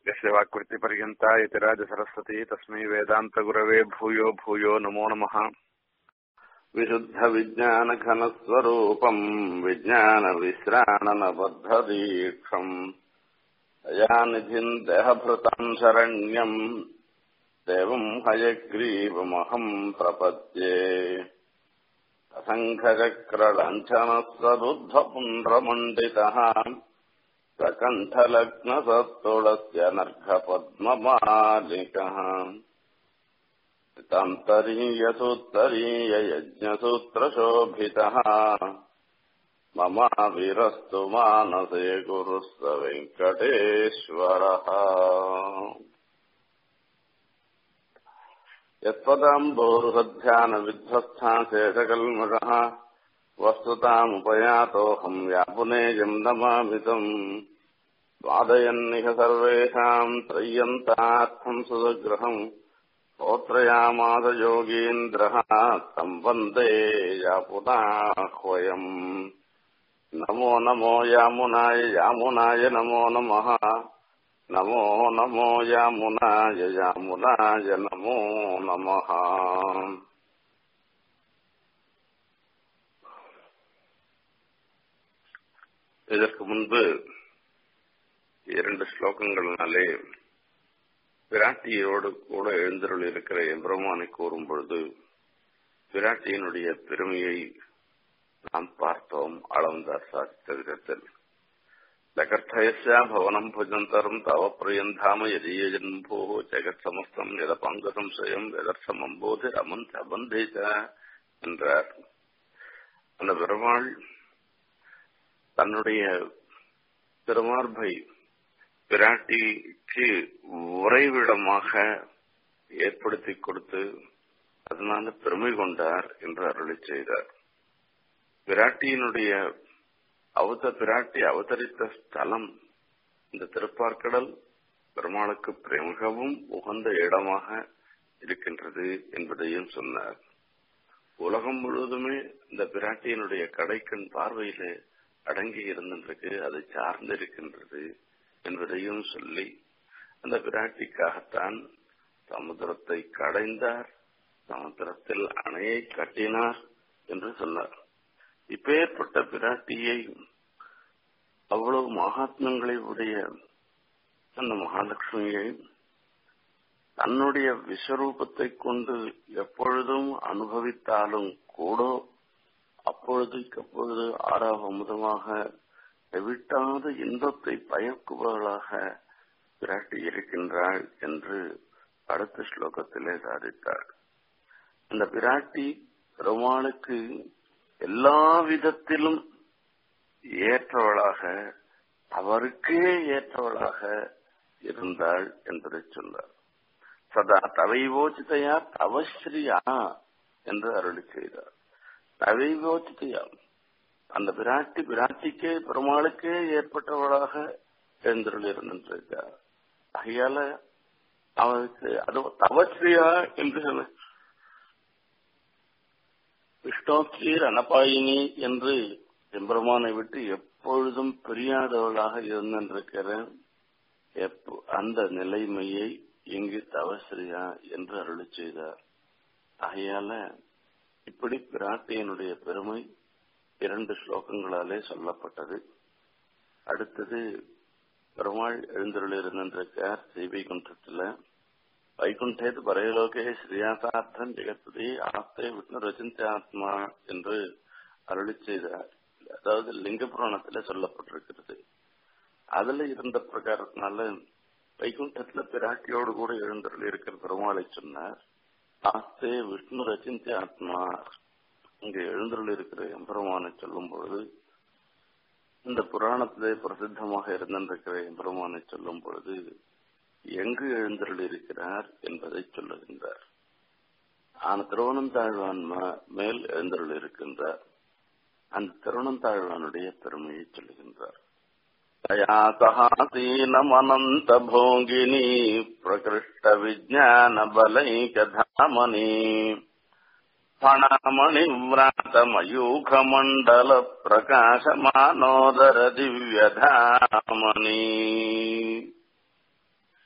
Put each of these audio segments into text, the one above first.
यस्य वाक्वृत्तिपर्यन्ता यतिराजसरस्वती तस्मै वेदान्तगुरवे भूयो भूयो नमो नमः विशुद्धविज्ञानघनस्वरूपम् विज्ञानविश्राणनबद्धदीक्षम् दयानिधिम् देहभृताम् शरण्यम् देवम् हयग्रीवमहम् प्रपद्ये असङ्ख्यचक्रलञ्छनस्वदुद्धपुण्ड्रमण्डितः सकण्ठलग्नसत्तुलस्य नर्घपद्ममालिकः तान्तरीयसूत्तरीययज्ञसूत्रशोभितः ममाविरस्तु मानसे गुरुस्स वेङ्कटेश्वरः यत्पदाम्बोरुहध्यानविध्वस्था शेषकल्मषः वस्तुतामुपयातोऽहम् व्यापुनेयम् नमामि तम् वादयन्निह सर्वेषाम् त्रय्यन्तार्थम् सुदग्रहम् स्तोत्रयामास योगीन्द्रः तम् वन्दे यापुनाह्वयम् नमो नमो यामुनाय यामुनाय नमो नमः नमो नमो यामुनाय यामुनाय नमो नमः இதற்கு முன்பு இரண்டு ஸ்லோகங்களினாலே பிராட்டியோடு கூட எழுந்தருள் இருக்கிற எம்பிரமானை கூறும் பொழுது பிராட்டியினுடைய பெருமையை நாம் பார்த்தோம் அளந்தார் சாதித்த விதத்தில் லகர்த்தயஸ்யா பவனம் புஜந்தரம் தவ பிரியந்தாம எதீயஜன்போ ஜெகத் சமஸ்தம் எதபங்கதம் சுயம் எதர்சமம் போது அமன் அபந்தேச என்றார் அந்த பெருமாள் தன்னுடைய திருமார்பை பிராட்டிக்கு உறைவிடமாக ஏற்படுத்தி கொடுத்து அதனால பெருமை கொண்டார் என்று அருளி செய்தார் பிராட்டியினுடைய அவத பிராட்டி அவதரித்த ஸ்தலம் இந்த திருப்பார்க்கடல் பெருமாளுக்கு மிகவும் உகந்த இடமாக இருக்கின்றது என்பதையும் சொன்னார் உலகம் முழுவதுமே இந்த பிராட்டியினுடைய கடைக்கண் பார்வையிலே அடங்கி இருந்திருக்கு அதை சார்ந்து இருக்கின்றது என்பதையும் சொல்லி அந்த பிராட்டிக்காகத்தான் சமுத்திரத்தை கடைந்தார் சமுத்திரத்தில் அணையை கட்டினார் என்று சொன்னார் இப்பேற்பட்ட பிராட்டியை அவ்வளவு மகாத்மங்களை உடைய அந்த மகாலட்சுமியை தன்னுடைய விஸ்வரூபத்தை கொண்டு எப்பொழுதும் அனுபவித்தாலும் கூட அப்பொழுதுக்கு அப்பொழுது ஆறாவது அமுதமாக விட்டாத இன்பத்தை பயக்குபவளாக பிராட்டி இருக்கின்றாள் என்று அடுத்த ஸ்லோகத்திலே சாதித்தார் அந்த பிராட்டி பெருமாளுக்கு எல்லா விதத்திலும் ஏற்றவளாக அவருக்கே ஏற்றவளாக இருந்தாள் என்பதை சொன்னார் சதா தவைவோச்சிதையா தவஸ்ரீயா என்று அருளி செய்தார் தவைவோச்சிதையா அந்த பிராட்டி பிராட்டிக்கே பெருமாளுக்கே ஏற்பட்டவளாக எழுந்தருள் இருந்திருக்கார் ஆகையால அவருக்கு அது தவஸ்ரீயா என்று சொன்ன விஷ்ணோஸ்ரீர் அனபாயினி என்று எம்பெருமானை விட்டு எப்பொழுதும் பிரியாதவளாக இருந்திருக்கிற அந்த நிலைமையை இங்கு தவஸ்ரீயா என்று அருளி செய்தார் ஆகையால இப்படி பிராட்டியனுடைய பெருமை இரண்டு ஸ்லோகங்களாலே சொல்லப்பட்டது அடுத்தது பெருமாள் எழுந்தருள் இருந்திருக்கார் ஸ்ரீவைகுண்டத்துல வைகுண்டேது பரையலோகே ஸ்ரீயாசார்த்தம் ஜெகத்பதி ஆஸ்தே விஷ்ணு ரச்சிந்த ஆத்மா என்று அருளி செய்தார் அதாவது லிங்க புராணத்துல சொல்லப்பட்டிருக்கிறது அதுல இருந்த பிரகாரத்தினால வைகுண்டத்துல பிராட்டியோடு கூட எழுந்தருள் இருக்கிற பெருமாளை சொன்னார் ஆஸ்தே விஷ்ணு ரச்சிந்த ஆத்மா இங்க எழுந்தருள் இருக்கிற எம்பெருமானை சொல்லும் பொழுது இந்த புராணத்திலே பிரசித்தமாக இருந்திருக்கிற எம்பெருமானை சொல்லும் பொழுது எங்கு எழுந்தருள் இருக்கிறார் என்பதை சொல்லுகின்றார் ஆன திருவனந்தாழ்வான் மேல் எழுந்தருள் இருக்கின்றார் அந்த திருவனந்தாழ்வானுடைய பெருமையை சொல்லுகின்றார் தயா சகாசீனமனந்த போகினி பிரகிருஷ்ட விஜான பலைகதாமனி फणमणिव्रातमयूखमण्डल प्रकाशमानोदर दिव्यधामनि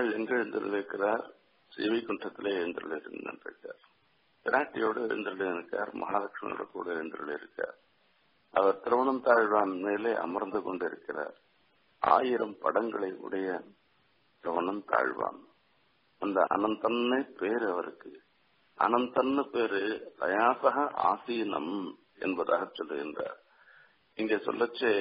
பெருமாள் எங்க எழுந்திருக்கிறார் ஸ்ரீவைகுண்டத்திலே எழுந்திருக்கிறார் பிராட்டியோடு எழுந்திருக்கிறார் மகாலட்சுமியோட கூட எழுந்திருக்கிறார் அவர் திருமணம் தாழ்வான் மேலே அமர்ந்து கொண்டிருக்கிறார் ஆயிரம் படங்களை உடைய திருமணம் தாழ்வான் அந்த அனந்தன்னே பேர் அவருக்கு அனந்தன்னு பேரு தயாசக ஆசீனம் என்பதாக சொல்லுகின்றார் இங்க சொல்லச்சே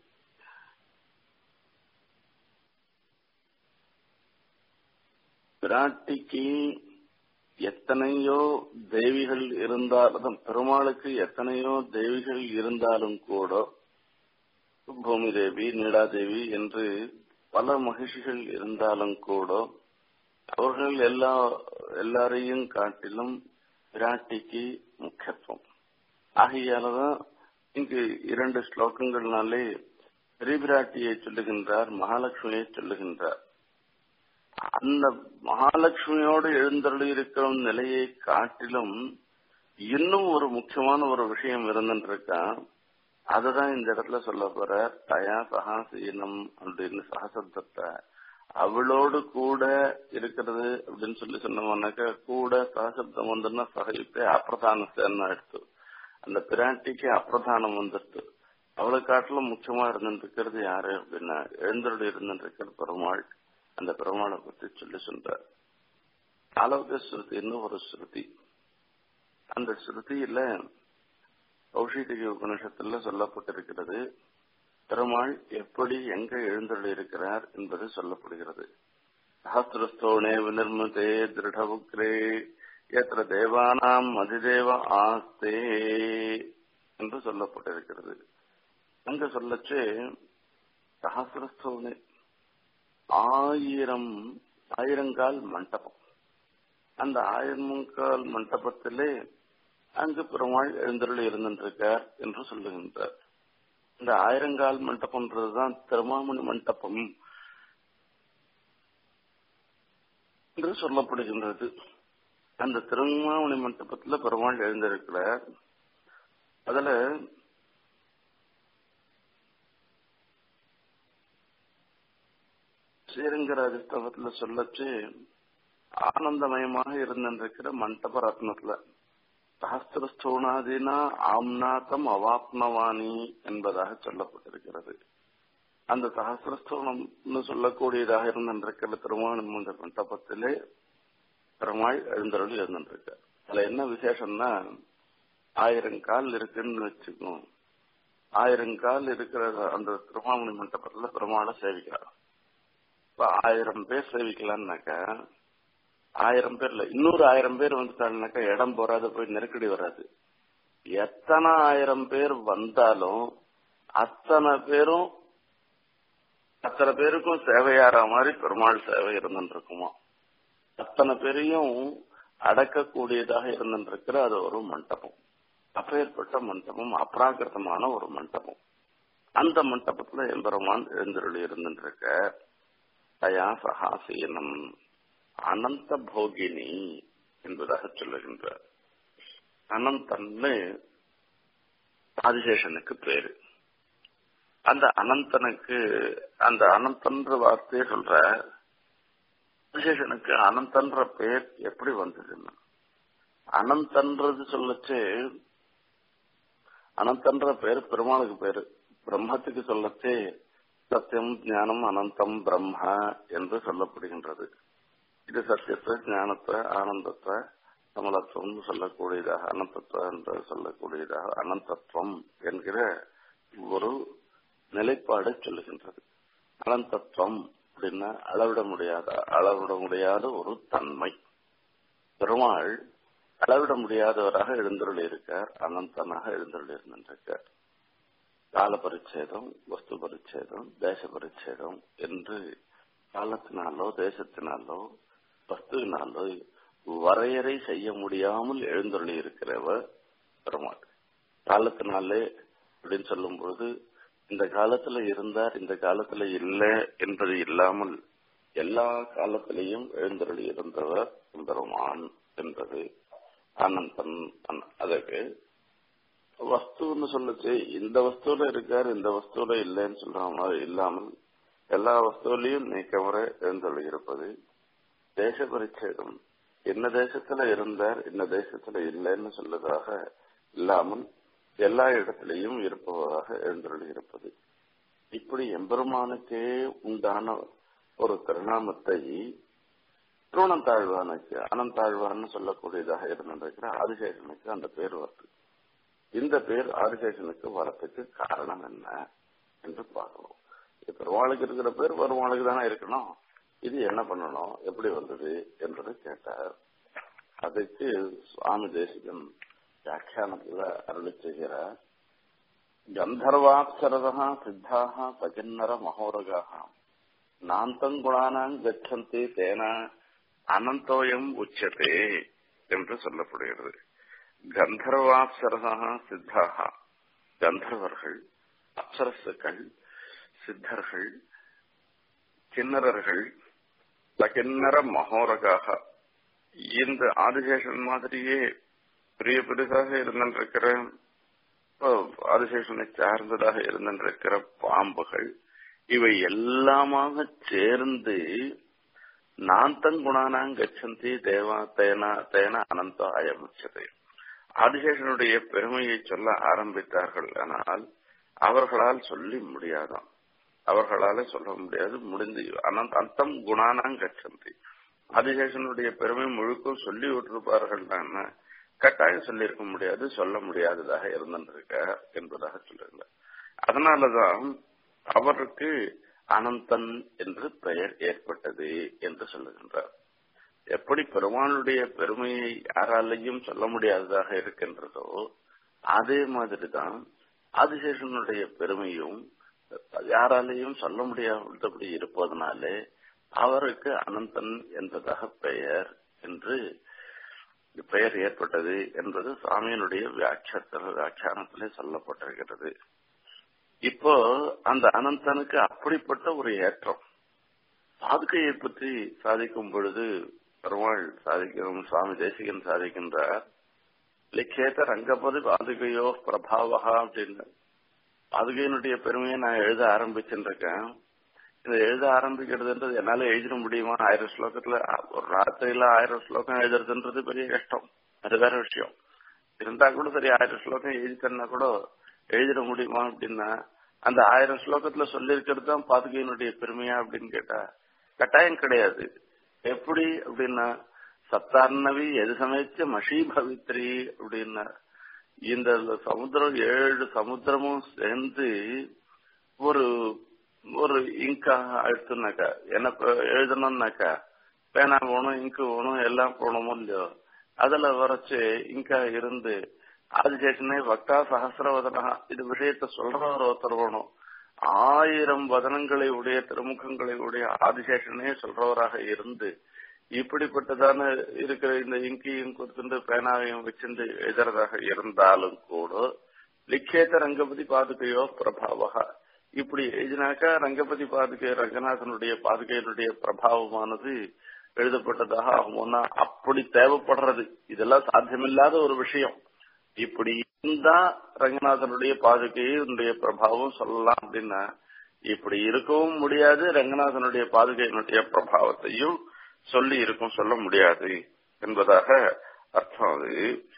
பிராட்டிக்கு எத்தனையோ தேவிகள் இருந்தாலும் பெருமாளுக்கு எத்தனையோ தேவிகள் இருந்தாலும் கூட பூமி தேவி நீடாதேவி என்று பல மகிழ்ச்சிகள் இருந்தாலும் கூட அவர்கள் எல்லா எல்லாரையும் காட்டிலும் பிராட்டிக்கு முக்கியத்துவம் ஆகையாலதான் இங்கு இரண்டு ஸ்லோகங்கள்னாலே திரிபிராட்டியை சொல்லுகின்றார் மகாலட்சுமியை சொல்லுகின்றார் அந்த மகாலட்சுமியோடு எழுந்தருளி இருக்கிற நிலையை காட்டிலும் இன்னும் ஒரு முக்கியமான ஒரு விஷயம் இருந்துருக்கா அதுதான் இந்த இடத்துல சொல்ல போற தயா சகாசீனம் அப்படின்னு சகசப்தத்தை அவளோடு கூட இருக்கிறது அப்படின்னு சொல்லி சொன்னோம்னாக்க கூட சகசப்தம் வந்துன்னா சகயுப்பே அப்பிரதானத்தை எடுத்து அந்த பிராட்டிக்கு அப்பிரதானம் வந்துடுது அவளை காட்டிலும் முக்கியமா இருந்துருக்கிறது யாரு அப்படின்னா எழுந்தருளி இருந்துருக்கிற பெருமாள் அந்த பெருமாளை பற்றி சொல்லி சொல்றார் ஆலோக ஸ்ருதின்னு ஒரு ஸ்ருதி அந்த ஸ்ருதியில கௌஷிக உபநிஷத்துல சொல்லப்பட்டிருக்கிறது பெருமாள் எப்படி எங்க எழுந்தருளி இருக்கிறார் என்பது சொல்லப்படுகிறது சஹசிரஸ்தோனே வினிர்மதே திருடவுக்ரே எத்திர தேவானாம் அதிதேவ ஆஸ்தே என்று சொல்லப்பட்டிருக்கிறது அங்க சொல்லச்சு சஹசிரஸ்தோனே ஆயிரம் ஆயிரங்கால் மண்டபம் அந்த ஆயிரங்கால் மண்டபத்திலே அங்கு பெருமாள் எழுந்தருள் இருந்திருக்கார் என்று சொல்லுகின்றார் இந்த ஆயிரங்கால் மண்டபம்ன்றதுதான் திருமாமணி மண்டபம் என்று சொல்லப்படுகின்றது அந்த திருமாமணி மண்டபத்துல பெருமாள் எழுந்திருக்கிறார் அதுல ஸ்ரீரங்கராஜஸ்தவத்துல சொல்லச்சு ஆனந்தமயமாக இருந்திருக்கிற மண்டப ரத்னத்துல சஹசிரஸ்தோணாதினா ஆம்நாத்தம் அவாப்னவாணி என்பதாக சொல்லப்பட்டிருக்கிறது அந்த சஹசிரஸ்தோணம்னு சொல்லக்கூடியதாக இருந்திருக்கிற திருமணம் என்ற மண்டபத்திலே பெருமாள் எழுந்தருள் இருந்திருக்கார் அதுல என்ன விசேஷம்னா ஆயிரம் கால் இருக்குன்னு வச்சுக்கோம் ஆயிரம் கால் இருக்கிற அந்த திருமாமணி மண்டபத்துல பெருமாளை சேவிக்கிறார் இப்ப ஆயிரம் பேர் சேவிக்கலாம்னாக்கா ஆயிரம் பேர்ல இன்னொரு ஆயிரம் பேர் வந்துட்டாங்கனாக்கா இடம் போறாது போய் நெருக்கடி வராது எத்தனை ஆயிரம் பேர் வந்தாலும் அத்தனை பேரும் அத்தனை பேருக்கும் சேவையாற மாதிரி பெருமாள் சேவை இருந்துருக்குமா அத்தனை பேரையும் அடக்கக்கூடியதாக இருந்துருக்கிற அது ஒரு மண்டபம் அப்பேற்பட்ட மண்டபம் அப்ராகிருத்தமான ஒரு மண்டபம் அந்த மண்டபத்துல எம்பெருமான் எழுந்தருளி இருந்துருக்க தயா சகாசீனம் அனந்த போகினி என்பதாக சொல்லுகின்றார் அனந்தன்னு ஆதிசேஷனுக்கு பேரு அந்த அனந்தனுக்கு அந்த அனந்தன்ற வார்த்தையை சொல்ற ஆதிசேஷனுக்கு அனந்தன்ற பேர் எப்படி வந்ததுன்னா அனந்தன்றது சொல்லச்சு அனந்தன்ற பேர் பெருமாளுக்கு பேரு பிரம்மத்துக்கு சொல்லச்சே சத்தியம் ஞானம் அனந்தம் பிரம்ம என்று சொல்லப்படுகின்றது இது சத்தியத்தை ஞானத்தை ஆனந்தத்தை கமலத்துவம் சொல்லக்கூடியதாக அனந்தத்துவ என்று சொல்லக்கூடியதாக அனந்தத்துவம் என்கிற ஒரு நிலைப்பாடு சொல்லுகின்றது அனந்தத்துவம் அப்படின்னா அளவிட முடியாத அளவிட முடியாத ஒரு தன்மை பெருமாள் அளவிட முடியாதவராக எழுந்தருள் இருக்கார் அனந்தனாக எழுந்தருள் இருந்திருக்கார் கால பரிச்சேதம் வஸ்து பரிச்சேதம் தேச பரிச்சேதம் என்று காலத்தினாலோ தேசத்தினாலோ வஸ்துவினாலோ வரையறை செய்ய முடியாமல் எழுந்தருளி இருக்கிறவர் பெருமாள் காலத்தினாலே அப்படின்னு சொல்லும் பொழுது இந்த காலத்துல இருந்தார் இந்த காலத்துல இல்லை என்பது இல்லாமல் எல்லா காலத்திலையும் எழுந்தருளி இருந்தவர் பெருமான் என்பது ஆனந்தன் அதற்கு வஸ்துன்னு சொல்லுச்சு இந்த வஸ்துல இருக்காரு இந்த வஸ்துல இல்லைன்னு சொல்ற மாதிரி இல்லாமல் எல்லா வஸ்துவிலையும் நீக்கமுறை எழுந்தொழி இருப்பது தேச பரிச்சேதம் என்ன தேசத்துல இருந்தார் என்ன தேசத்துல இல்லைன்னு சொல்லுவதாக இல்லாமல் எல்லா இடத்திலையும் இருப்பவராக எழுந்தருளி இருப்பது இப்படி எம்பெருமானுக்கே உண்டான ஒரு திருநாமத்தை திருவணந்தாழ்வானுக்கு அனந்தாழ்வான்னு சொல்லக்கூடியதாக இருந்திருக்கிற ஆதிசேஷனுக்கு அந்த பேர் வருது இந்த பேர் ஆதிசேஷனுக்கு வரத்துக்கு காரணம் என்ன என்று பார்க்கணும் பெருமாளுக்கு இருக்கிற பேர் பெருமாளுக்கு தானே இருக்கணும் இது என்ன பண்ணணும் எப்படி வந்தது என்றது கேட்டார் அதுக்கு சுவாமி தேசிகன் வியாக்கியானத்துல அருளி செய்கிறார் கந்தர்வாப்சரதா சித்தாக பகின்னர மகோரகாக நாந்தங்குணானாங் கச்சந்தி தேன அனந்தோயம் உச்சதே என்று சொல்லப்படுகிறது கந்தர்வாப்சரதா சித்தாக கந்தர்வர்கள் அப்சரசுக்கள் சித்தர்கள் கிண்ணறர்கள் கிண்ணற மகோரகாக இந்த ஆதிசேஷன் மாதிரியே பெரிய பெருசாக இருந்திருக்கிற ஆதிசேஷனை சார்ந்ததாக இருந்திருக்கிற பாம்புகள் இவை எல்லாமாக சேர்ந்து நாந்தங்குணானாங் கச்சந்தி தேவா தேனா தேன அனந்த அயமுச்சது ஆதிசேஷனுடைய பெருமையை சொல்ல ஆரம்பித்தார்கள் ஆனால் அவர்களால் சொல்லி முடியாதாம் அவர்களால சொல்ல முடியாது முடிந்து அனந்த அந்தம் குணானாங் கச்சந்தி ஆதிசேஷனுடைய பெருமை முழுக்கும் சொல்லி விட்டிருப்பார்கள் தான் கட்டாயம் சொல்லியிருக்க முடியாது சொல்ல முடியாததாக இருந்திருக்க என்பதாக சொல்லுங்க அதனாலதான் அவருக்கு அனந்தன் என்று பெயர் ஏற்பட்டது என்று சொல்லுகின்றார் எப்படி பெருமானுடைய பெருமையை யாராலையும் சொல்ல முடியாததாக இருக்கின்றதோ அதே மாதிரிதான் ஆதிசேஷனுடைய பெருமையும் யாராலையும் சொல்ல முடியாதபடி இருப்பதனாலே அவருக்கு அனந்தன் என்பதாக பெயர் என்று பெயர் ஏற்பட்டது என்பது சாமியனுடைய வியாக்கியத்தில் வியாக்கியானத்திலே சொல்லப்பட்டிருக்கிறது இப்போ அந்த அனந்தனுக்கு அப்படிப்பட்ட ஒரு ஏற்றம் பாதுகையை பற்றி சாதிக்கும் பொழுது பெருமாள் சாதிக்கும் சுவாமி தேசிகன் சாதிக்கின்றார் லிக்கேத ரங்கபதி பாதுகையோ பிரபாவகா அப்படின்னு பாதுகையினுடைய பெருமையை நான் எழுத ஆரம்பிச்சுருக்கேன் இதை எழுத ஆரம்பிக்கிறதுன்றது என்னால எழுதிட முடியுமா ஆயிரம் ஸ்லோகத்துல ஒரு ராத்திரியில ஆயிரம் ஸ்லோகம் எழுதுறதுன்றது பெரிய கஷ்டம் அது வேற விஷயம் இருந்தா கூட சரி ஆயிரம் ஸ்லோகம் எழுதித்தன்னா கூட எழுதிட முடியுமா அப்படின்னா அந்த ஆயிரம் ஸ்லோகத்துல சொல்லியிருக்கிறது தான் பாதுகையினுடைய பெருமையா அப்படின்னு கேட்டா கட்டாயம் கிடையாது எப்படி அப்படின்னா சத்தார்ணவி எது சமைச்ச மஷி பவித்ரி அப்படின்னா இந்த சமுத்திரம் ஏழு சமுத்திரமும் சேர்ந்து ஒரு ஒரு இங்கா எடுத்துனாக்கா என்ன எழுதணும்னாக்கா பேனா போகணும் இங்கு போகணும் எல்லாம் போகணுமோ இல்லையோ அதுல வரைச்சு இங்கா இருந்து ஆதிசேஷனே பக்தா சகசிரவதனா இது விஷயத்த சொல்றவர் ஒருத்தர் வேணும் ஆயிரம் வதனங்களை உடைய திருமுகங்களை உடைய ஆதிசேஷனே சொல்றவராக இருந்து இப்படிப்பட்டதான இருக்கிற இந்த இங்கியும் கொடுத்துட்டு பேனாவையும் வச்சிருந்து எழுதுறதாக இருந்தாலும் கூட லிக்கேத ரங்கபதி பாதுகையோ பிரபாவகா இப்படி எழுதினாக்கா ரங்கபதி பாதுகை ரங்கநாதனுடைய பாதுகையினுடைய பிரபாவமானது எழுதப்பட்டதாக ஆகும்னா அப்படி தேவைப்படுறது இதெல்லாம் சாத்தியமில்லாத ஒரு விஷயம் இப்படி இருந்தா ரங்கநாதனுடைய பாதுகையினுடைய பிரபாவம் சொல்லலாம் அப்படின்னா இப்படி இருக்கவும் முடியாது ரங்கநாதனுடைய பாதுகையினுடைய பிரபாவத்தையும் சொல்லி இருக்கும் சொல்ல முடியாது என்பதாக அர்த்தம் அது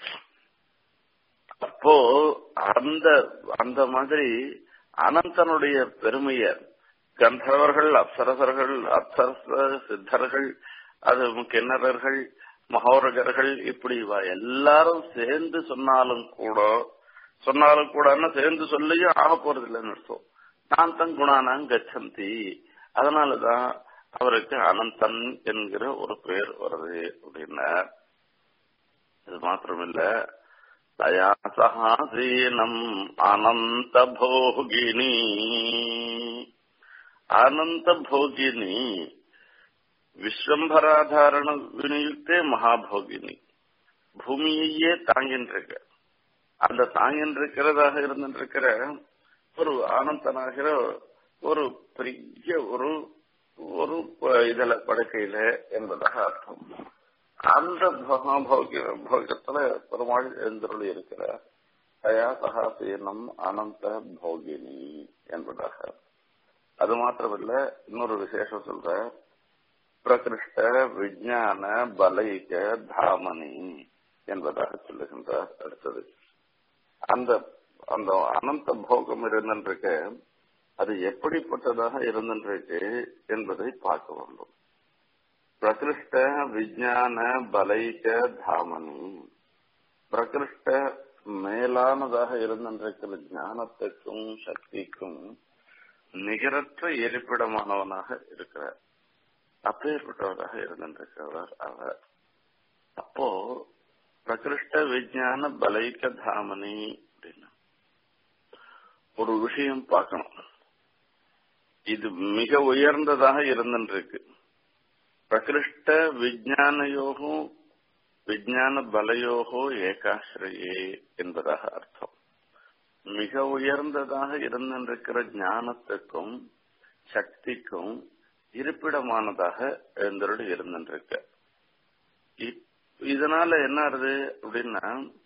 அப்போ அந்த அந்த மாதிரி அனந்தனுடைய பெருமைய கந்தர்வர்கள் அப்சரசர்கள் அப்சரச சித்தர்கள் அது கிண்ணறர்கள் மகோரகர்கள் இப்படி எல்லாரும் சேர்ந்து சொன்னாலும் கூட சொன்னாலும் கூட சேர்ந்து சொல்லியும் ஆக போறது இல்லைன்னு அர்த்தம் நான் தன் குணானாங் கச்சந்தி அதனாலதான் அவருக்கு அனந்தன் என்கிற ஒரு பெயர் வருது அப்படின்னா இது மாத்திரமில்ல தயா சகாசீனம் அனந்த போகினி அனந்த போகினி விஸ்வம்பராதாரண வினியுக்தே மகாபோகினி பூமியையே தாங்கின்றிருக்க அந்த தாங்கின்றிருக்கிறதாக இருந்திருக்கிற ஒரு ஆனந்தனாகிற ஒரு பெரிய ஒரு ஒரு இதுல படுக்கையில என்பதாக அர்த்தம் அந்த மகாபோகிய போகத்துல பெருமாள் எழுந்தருள் இருக்கிற தயா சகாசீனம் அனந்த போகினி என்பதாக அது மாத்திரமில்ல இன்னொரு விசேஷம் சொல்ற பிரகிருஷ்ட விஞ்ஞான பலைக தாமனி என்பதாக சொல்லுகின்றார் அடுத்தது அந்த அந்த அனந்த போகம் இருந்திருக்கு அது எப்படிப்பட்டதாக இருந்திருக்கு என்பதை பார்க்க வேண்டும் பிரகிருஷ்ட விஞ்ஞான பலைக தாமனி பிரகிருஷ்ட மேலானதாக இருந்திருக்கிற ஞானத்துக்கும் சக்திக்கும் நிகரற்ற இருப்பிடமானவனாக இருக்கிறார் அப்பேற்பட்டவராக இருந்திருக்கிறவர் அவர் அப்போ பிரகிருஷ்ட விஜயான பலைக்க தாமனி அப்படின்னா ஒரு விஷயம் பார்க்கணும் இது மிக உயர்ந்ததாக இருந்திருக்கு பிரகிருஷ்ட விஜயானயோகும் விஜயான பலயோகோ ஏகாசிரியே என்பதாக அர்த்தம் மிக உயர்ந்ததாக இருந்திருக்கிற ஞானத்துக்கும் சக்திக்கும் இருப்பிடமானதாக எழுந்தருள் இருந்திருக்க இதனால என்ன ஆறுது அப்படின்னா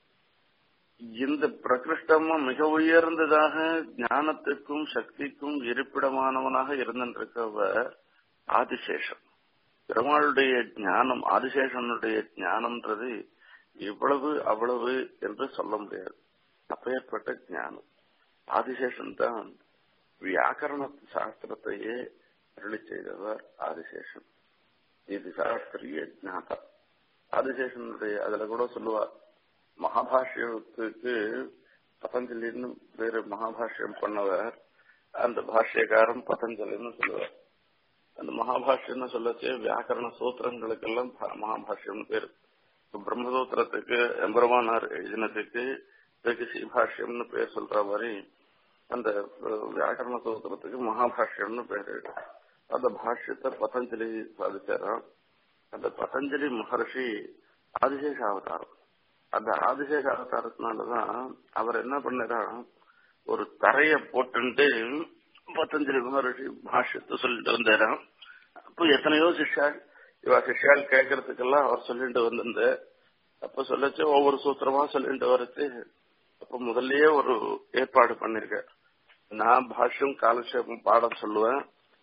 இந்த பிரகிருஷ்டமா மிக உயர்ந்ததாக ஞானத்துக்கும் சக்திக்கும் இருப்பிடமானவனாக இருந்திருக்கவர் ஆதிசேஷன் பெருமாளுடைய ஞானம் ஆதிசேஷனுடைய ஞானம்ன்றது இவ்வளவு அவ்வளவு என்று சொல்ல முடியாது அப்பேற்பட்ட ஞானம் ஆதிசேஷன் தான் வியாக்கரண சாஸ்திரத்தையே அருளி செய்தவர் ஆதிசேஷன் இது சாஸ்திரிய ஜாதா ஆதிசேஷனுடைய அதுல கூட சொல்லுவார் மகாபாஷ்யத்துக்கு பதஞ்சலின்னு வேறு மகாபாஷ்யம் பண்ணவர் அந்த பாஷ்யக்காரன் பதஞ்சலின்னு சொல்லுவார் அந்த மகாபாஷ்யம்னு சொல்லச்சு வியாக்கரண சூத்திரங்களுக்கெல்லாம் மகாபாஷ்யம்னு பேரு பிரம்மசூத்திரத்துக்கு எம்பெருமானார் எழுதினத்துக்கு இதுக்கு ஸ்ரீபாஷ்யம்னு பேர் சொல்ற மாதிரி அந்த வியாக்கரண சூத்திரத்துக்கு மகாபாஷ்யம்னு பேரு அந்த பாஷ்யத்தை பதஞ்சலி சாதிச்சாராம் அந்த பதஞ்சலி மகர்ஷி ஆதிசேஷ அவதாரம் அந்த ஆதிசேஷ அவதாரத்தினாலதான் அவர் என்ன பண்ணாரா ஒரு தரைய போட்டுட்டு பத்தஞ்சலி மகர்ஷி பாஷ்யத்தை சொல்லிட்டு வந்தாராம் அப்போ எத்தனையோ சிஷ்யாள் இவ சிஷ்யாள் கேட்கறதுக்கெல்லாம் அவர் சொல்லிட்டு வந்திருந்த அப்ப சொல்லச்சு ஒவ்வொரு சூத்திரமா சொல்லிட்டு வரச்சு அப்ப முதல்லயே ஒரு ஏற்பாடு பண்ணிருக்க நான் பாஷ்யம் காலக்ஷேபம் பாடம் சொல்லுவேன்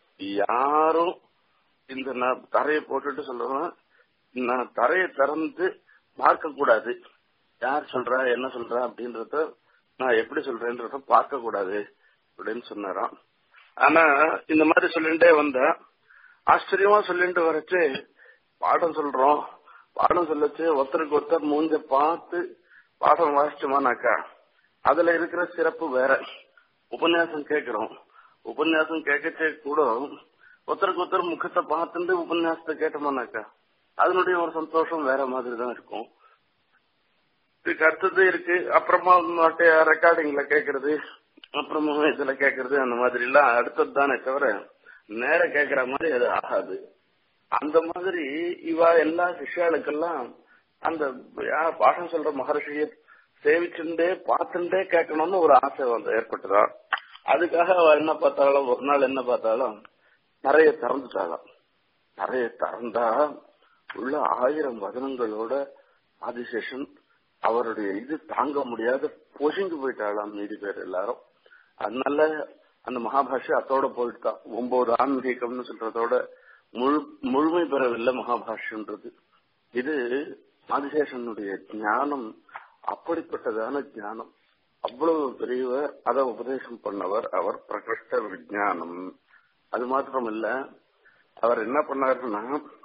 யாரும் இந்த நான் தரையை போட்டுட்டு சொல்லுவேன் நான் தரையை திறந்து பார்க்க கூடாது யார் சொல்றா என்ன சொல்றா அப்படின்றத நான் எப்படி சொல்றேன்றத பார்க்க கூடாது அப்படின்னு சொன்னாராம் ஆனா இந்த மாதிரி சொல்லிட்டே வந்த ஆச்சரியமா சொல்லிட்டு வரச்சு பாடம் சொல்றோம் பாடம் சொல்லச்சு ஒருத்தருக்கு ஒருத்தர் மூஞ்ச பார்த்து பாடம் வாசிச்சோமானாக்கா அதுல இருக்கிற சிறப்பு வேற உபன்யாசம் கேட்கிறோம் உபன்யாசம் கேட்கச்சே கூட ஒருத்தருக்கு ஒருத்தர் முகத்தை பார்த்துட்டு உபன்யாசத்தை கேட்டோமானாக்கா அதனுடைய ஒரு சந்தோஷம் வேற மாதிரி தான் இருக்கும் இதுக்கு அடுத்தது இருக்கு அப்புறமா ரெக்கார்டிங்ல கேக்குறது அப்புறமா இதுல கேக்குறது அந்த மாதிரி எல்லாம் அடுத்தது தானே தவிர நேர கேக்குற மாதிரி அது ஆகாது அந்த மாதிரி இவா எல்லா சிஷ்யாளுக்கெல்லாம் அந்த யார் பாடம் சொல்ற மகர்ஷியை சேவிச்சுட்டே பார்த்துட்டே கேட்கணும்னு ஒரு ஆசை வந்து ஏற்பட்டுதான் அதுக்காக அவ என்ன பார்த்தாலும் ஒரு நாள் என்ன பார்த்தாலும் நிறைய திறந்துட்டாளாம் நிறைய திறந்தா உள்ள ஆயிரம் வதனங்களோட ஆதிசேஷன் அவருடைய இது தாங்க முடியாத பொசுங்கி போயிட்டாளாம் மீதி பேர் எல்லாரும் அதனால அந்த மகாபாஷ்யம் அத்தோட போயிட்டுதான் ஒன்பது ஆன்மீகம்னு சொல்றதோட முழு முழுமை பெறவில்லை மகாபாஷ்யன்றது இது ஆதிசேஷனுடைய ஞானம் அப்படிப்பட்டதான ஞானம் அவ்வளவு பெரியவர் அதை உபதேசம் பண்ணவர் அவர் பிரகிருஷ்ட விஜயானம் அது மாத்திரம் இல்ல அவர் என்ன பண்ணாருன்னா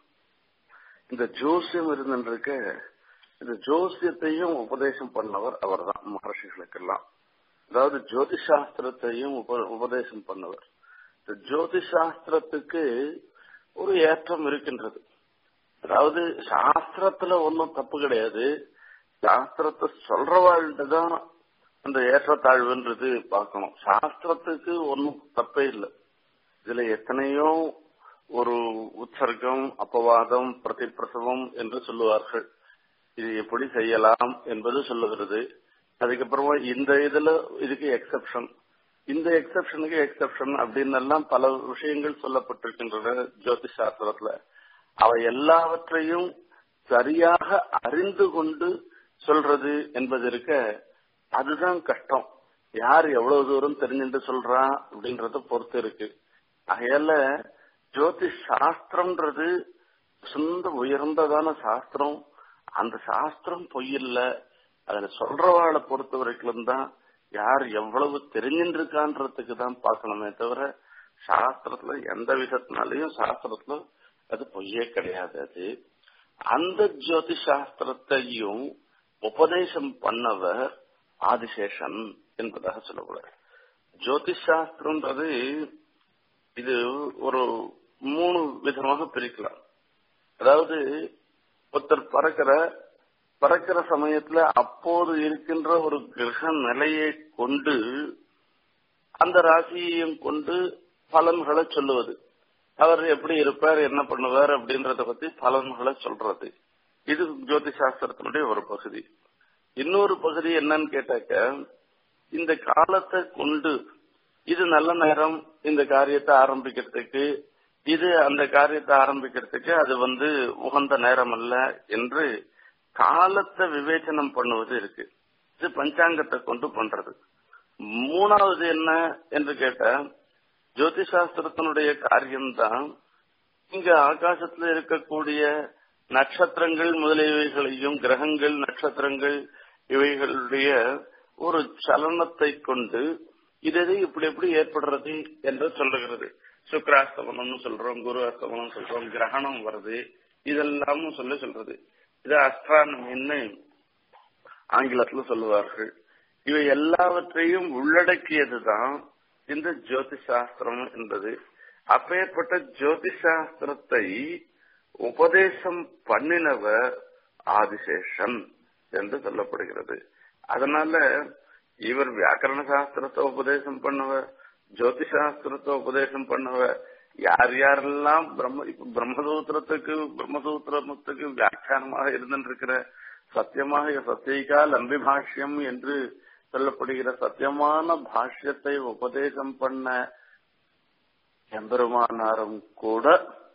இந்த ஜோசியம் இருந்துருக்க இந்த ஜோசியத்தையும் உபதேசம் பண்ணவர் அவர் தான் மகர்ஷிகளுக்கெல்லாம் அதாவது ஜோதிஷாஸ்திரத்தையும் உபதேசம் பண்ணவர் இந்த ஜோதிஷாஸ்திரத்துக்கு ஒரு ஏற்றம் இருக்கின்றது அதாவது சாஸ்திரத்துல ஒன்றும் தப்பு கிடையாது சாஸ்திரத்தை சொல்றவாழ்கிட்ட தான் அந்த ஏற்றத்தாழ்வுன்றது பார்க்கணும் சாஸ்திரத்துக்கு ஒன்றும் தப்பே இல்லை இதுல எத்தனையோ ஒரு உற்சர்க்கம் அப்பவாதம் பிரதிப்பிரசவம் என்று சொல்லுவார்கள் இது எப்படி செய்யலாம் என்பது சொல்லுகிறது அதுக்கப்புறமா இந்த இதுல இதுக்கு எக்ஸப்ஷன் இந்த எக்ஸப்ஷனுக்கு எக்ஸப்ஷன் அப்படின்னு எல்லாம் பல விஷயங்கள் சொல்லப்பட்டிருக்கின்றன ஜோதிஷ் சாஸ்திரத்துல அவை எல்லாவற்றையும் சரியாக அறிந்து கொண்டு சொல்றது என்பது இருக்க அதுதான் கஷ்டம் யார் எவ்வளவு தூரம் தெரிஞ்சுட்டு சொல்றா அப்படின்றத பொறுத்து இருக்கு அதையால ஜோதிஷ் சாஸ்திரம்ன்றது சொந்த உயர்ந்ததான சாஸ்திரம் அந்த சாஸ்திரம் பொய்யில்ல அதுல சொல்றவாளை பொறுத்த வரைக்கும் தான் யார் எவ்வளவு தெரிஞ்சுட்டு இருக்கான்றதுக்கு தான் பார்க்கணுமே தவிர சாஸ்திரத்துல எந்த விதத்தினாலையும் சாஸ்திரத்துல அது பொய்யே கிடையாது அது அந்த ஜோதி சாஸ்திரத்தையும் உபதேசம் பண்ணவர் ஆதிசேஷன் என்பதாக சொல்லக்கூடாது ஜோதிஷ் சாஸ்திரம்ன்றது இது ஒரு மூணு விதமாக பிரிக்கலாம் அதாவது ஒருத்தர் பறக்கிற பறக்கிற சமயத்துல அப்போது இருக்கின்ற ஒரு கிரக நிலையை கொண்டு அந்த ராசியையும் கொண்டு பலன்களை சொல்லுவது அவர் எப்படி இருப்பார் என்ன பண்ணுவார் அப்படின்றத பத்தி பலன்களை சொல்றது இது ஜோதி சாஸ்திரத்தினுடைய ஒரு பகுதி இன்னொரு பகுதி என்னன்னு கேட்டாக்க இந்த காலத்தை கொண்டு இது நல்ல நேரம் இந்த காரியத்தை ஆரம்பிக்கிறதுக்கு இது அந்த காரியத்தை ஆரம்பிக்கிறதுக்கு அது வந்து உகந்த நேரம் அல்ல என்று காலத்தை விவேச்சனம் பண்ணுவது இருக்கு இது பஞ்சாங்கத்தை கொண்டு பண்றது மூணாவது என்ன என்று கேட்ட ஜோதிஷாஸ்திரத்தினுடைய காரியம்தான் இங்க ஆகாசத்துல இருக்கக்கூடிய நட்சத்திரங்கள் முதலியவைகளையும் கிரகங்கள் நட்சத்திரங்கள் இவைகளுடைய ஒரு சலனத்தை கொண்டு இது எது இப்படி எப்படி ஏற்படுறது என்று சொல்லுகிறது சுக்கராஸ்தமனம் சொல்றோம் குரு அஸ்தமனம் சொல்றோம் கிரகணம் வருது இதெல்லாமும் சொல்ல சொல்றது இது அஸ்ட்ரானமின்னு ஆங்கிலத்துல சொல்லுவார்கள் இவை எல்லாவற்றையும் உள்ளடக்கியதுதான் இந்த ஜோதிஷ் சாஸ்திரம் என்பது அப்பேற்பட்ட ஜோதிஷ் சாஸ்திரத்தை உபதேசம் பண்ணினவர் ஆதிசேஷன் என்று சொல்லப்படுகிறது அதனால இவர் வியாக்கரண சாஸ்திரத்தை உபதேசம் பண்ணவர் ஜோதிஷ் சாஸ்திரத்தை உபதேசம் பண்ணவர் யார் யாரெல்லாம் பிரம்ம இப்ப பிரம்மசூத்திரத்துக்கு பிரம்மசூத்திரத்துக்கு வியாக்கியானமாக இருந்திருக்கிற சத்தியமாக சத்தியகா லம்பி பாஷ்யம் என்று சொல்லப்படுகிற சத்தியமான பாஷ்யத்தை உபதேசம் பண்ண எம்பெருமானாரும் கூட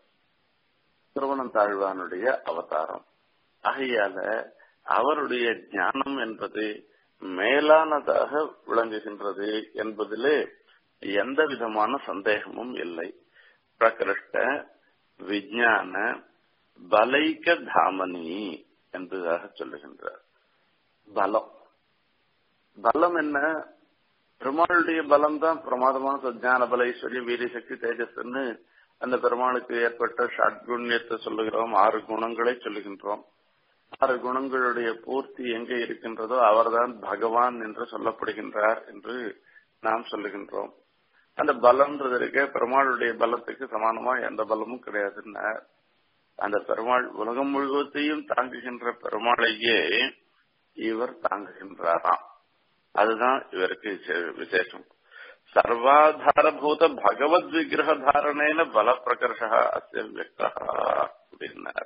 திருவனந்தாழ்வானுடைய அவதாரம் ஆகையால அவருடைய ஞானம் என்பது மேலானதாக விளங்குகின்றது என்பதிலே எந்த விதமான சந்தேகமும் இல்லை பிரகிருஷ்ட விஞ்ஞான பலைக்க தாமனி என்பதாக சொல்லுகின்றார் பலம் பலம் என்ன பெருமாளுடைய பலம் தான் பிரமாதமான சஜான பல ஐஸ்வர்யம் வீரிய சக்தி தேஜஸ்ன்னு அந்த பெருமாளுக்கு ஏற்பட்ட ஷட்குண்யத்தை சொல்லுகிறோம் ஆறு குணங்களை சொல்லுகின்றோம் ஆறு குணங்களுடைய பூர்த்தி எங்கே இருக்கின்றதோ அவர்தான் பகவான் என்று சொல்லப்படுகின்றார் என்று நாம் சொல்லுகின்றோம் அந்த பலம்ன்றது இருக்க பெருமாளுடைய பலத்துக்கு சமானமா எந்த பலமும் கிடையாதுன்னா அந்த பெருமாள் உலகம் முழுவதையும் தாங்குகின்ற பெருமாளையே இவர் தாங்குகின்றாராம் அதுதான் இவருக்கு விசேஷம் சர்வாதாரபூத பகவத் விக்கிரக தாரணேன பல பிரகர்ஷா அசிய வியக்தா அப்படின்னார்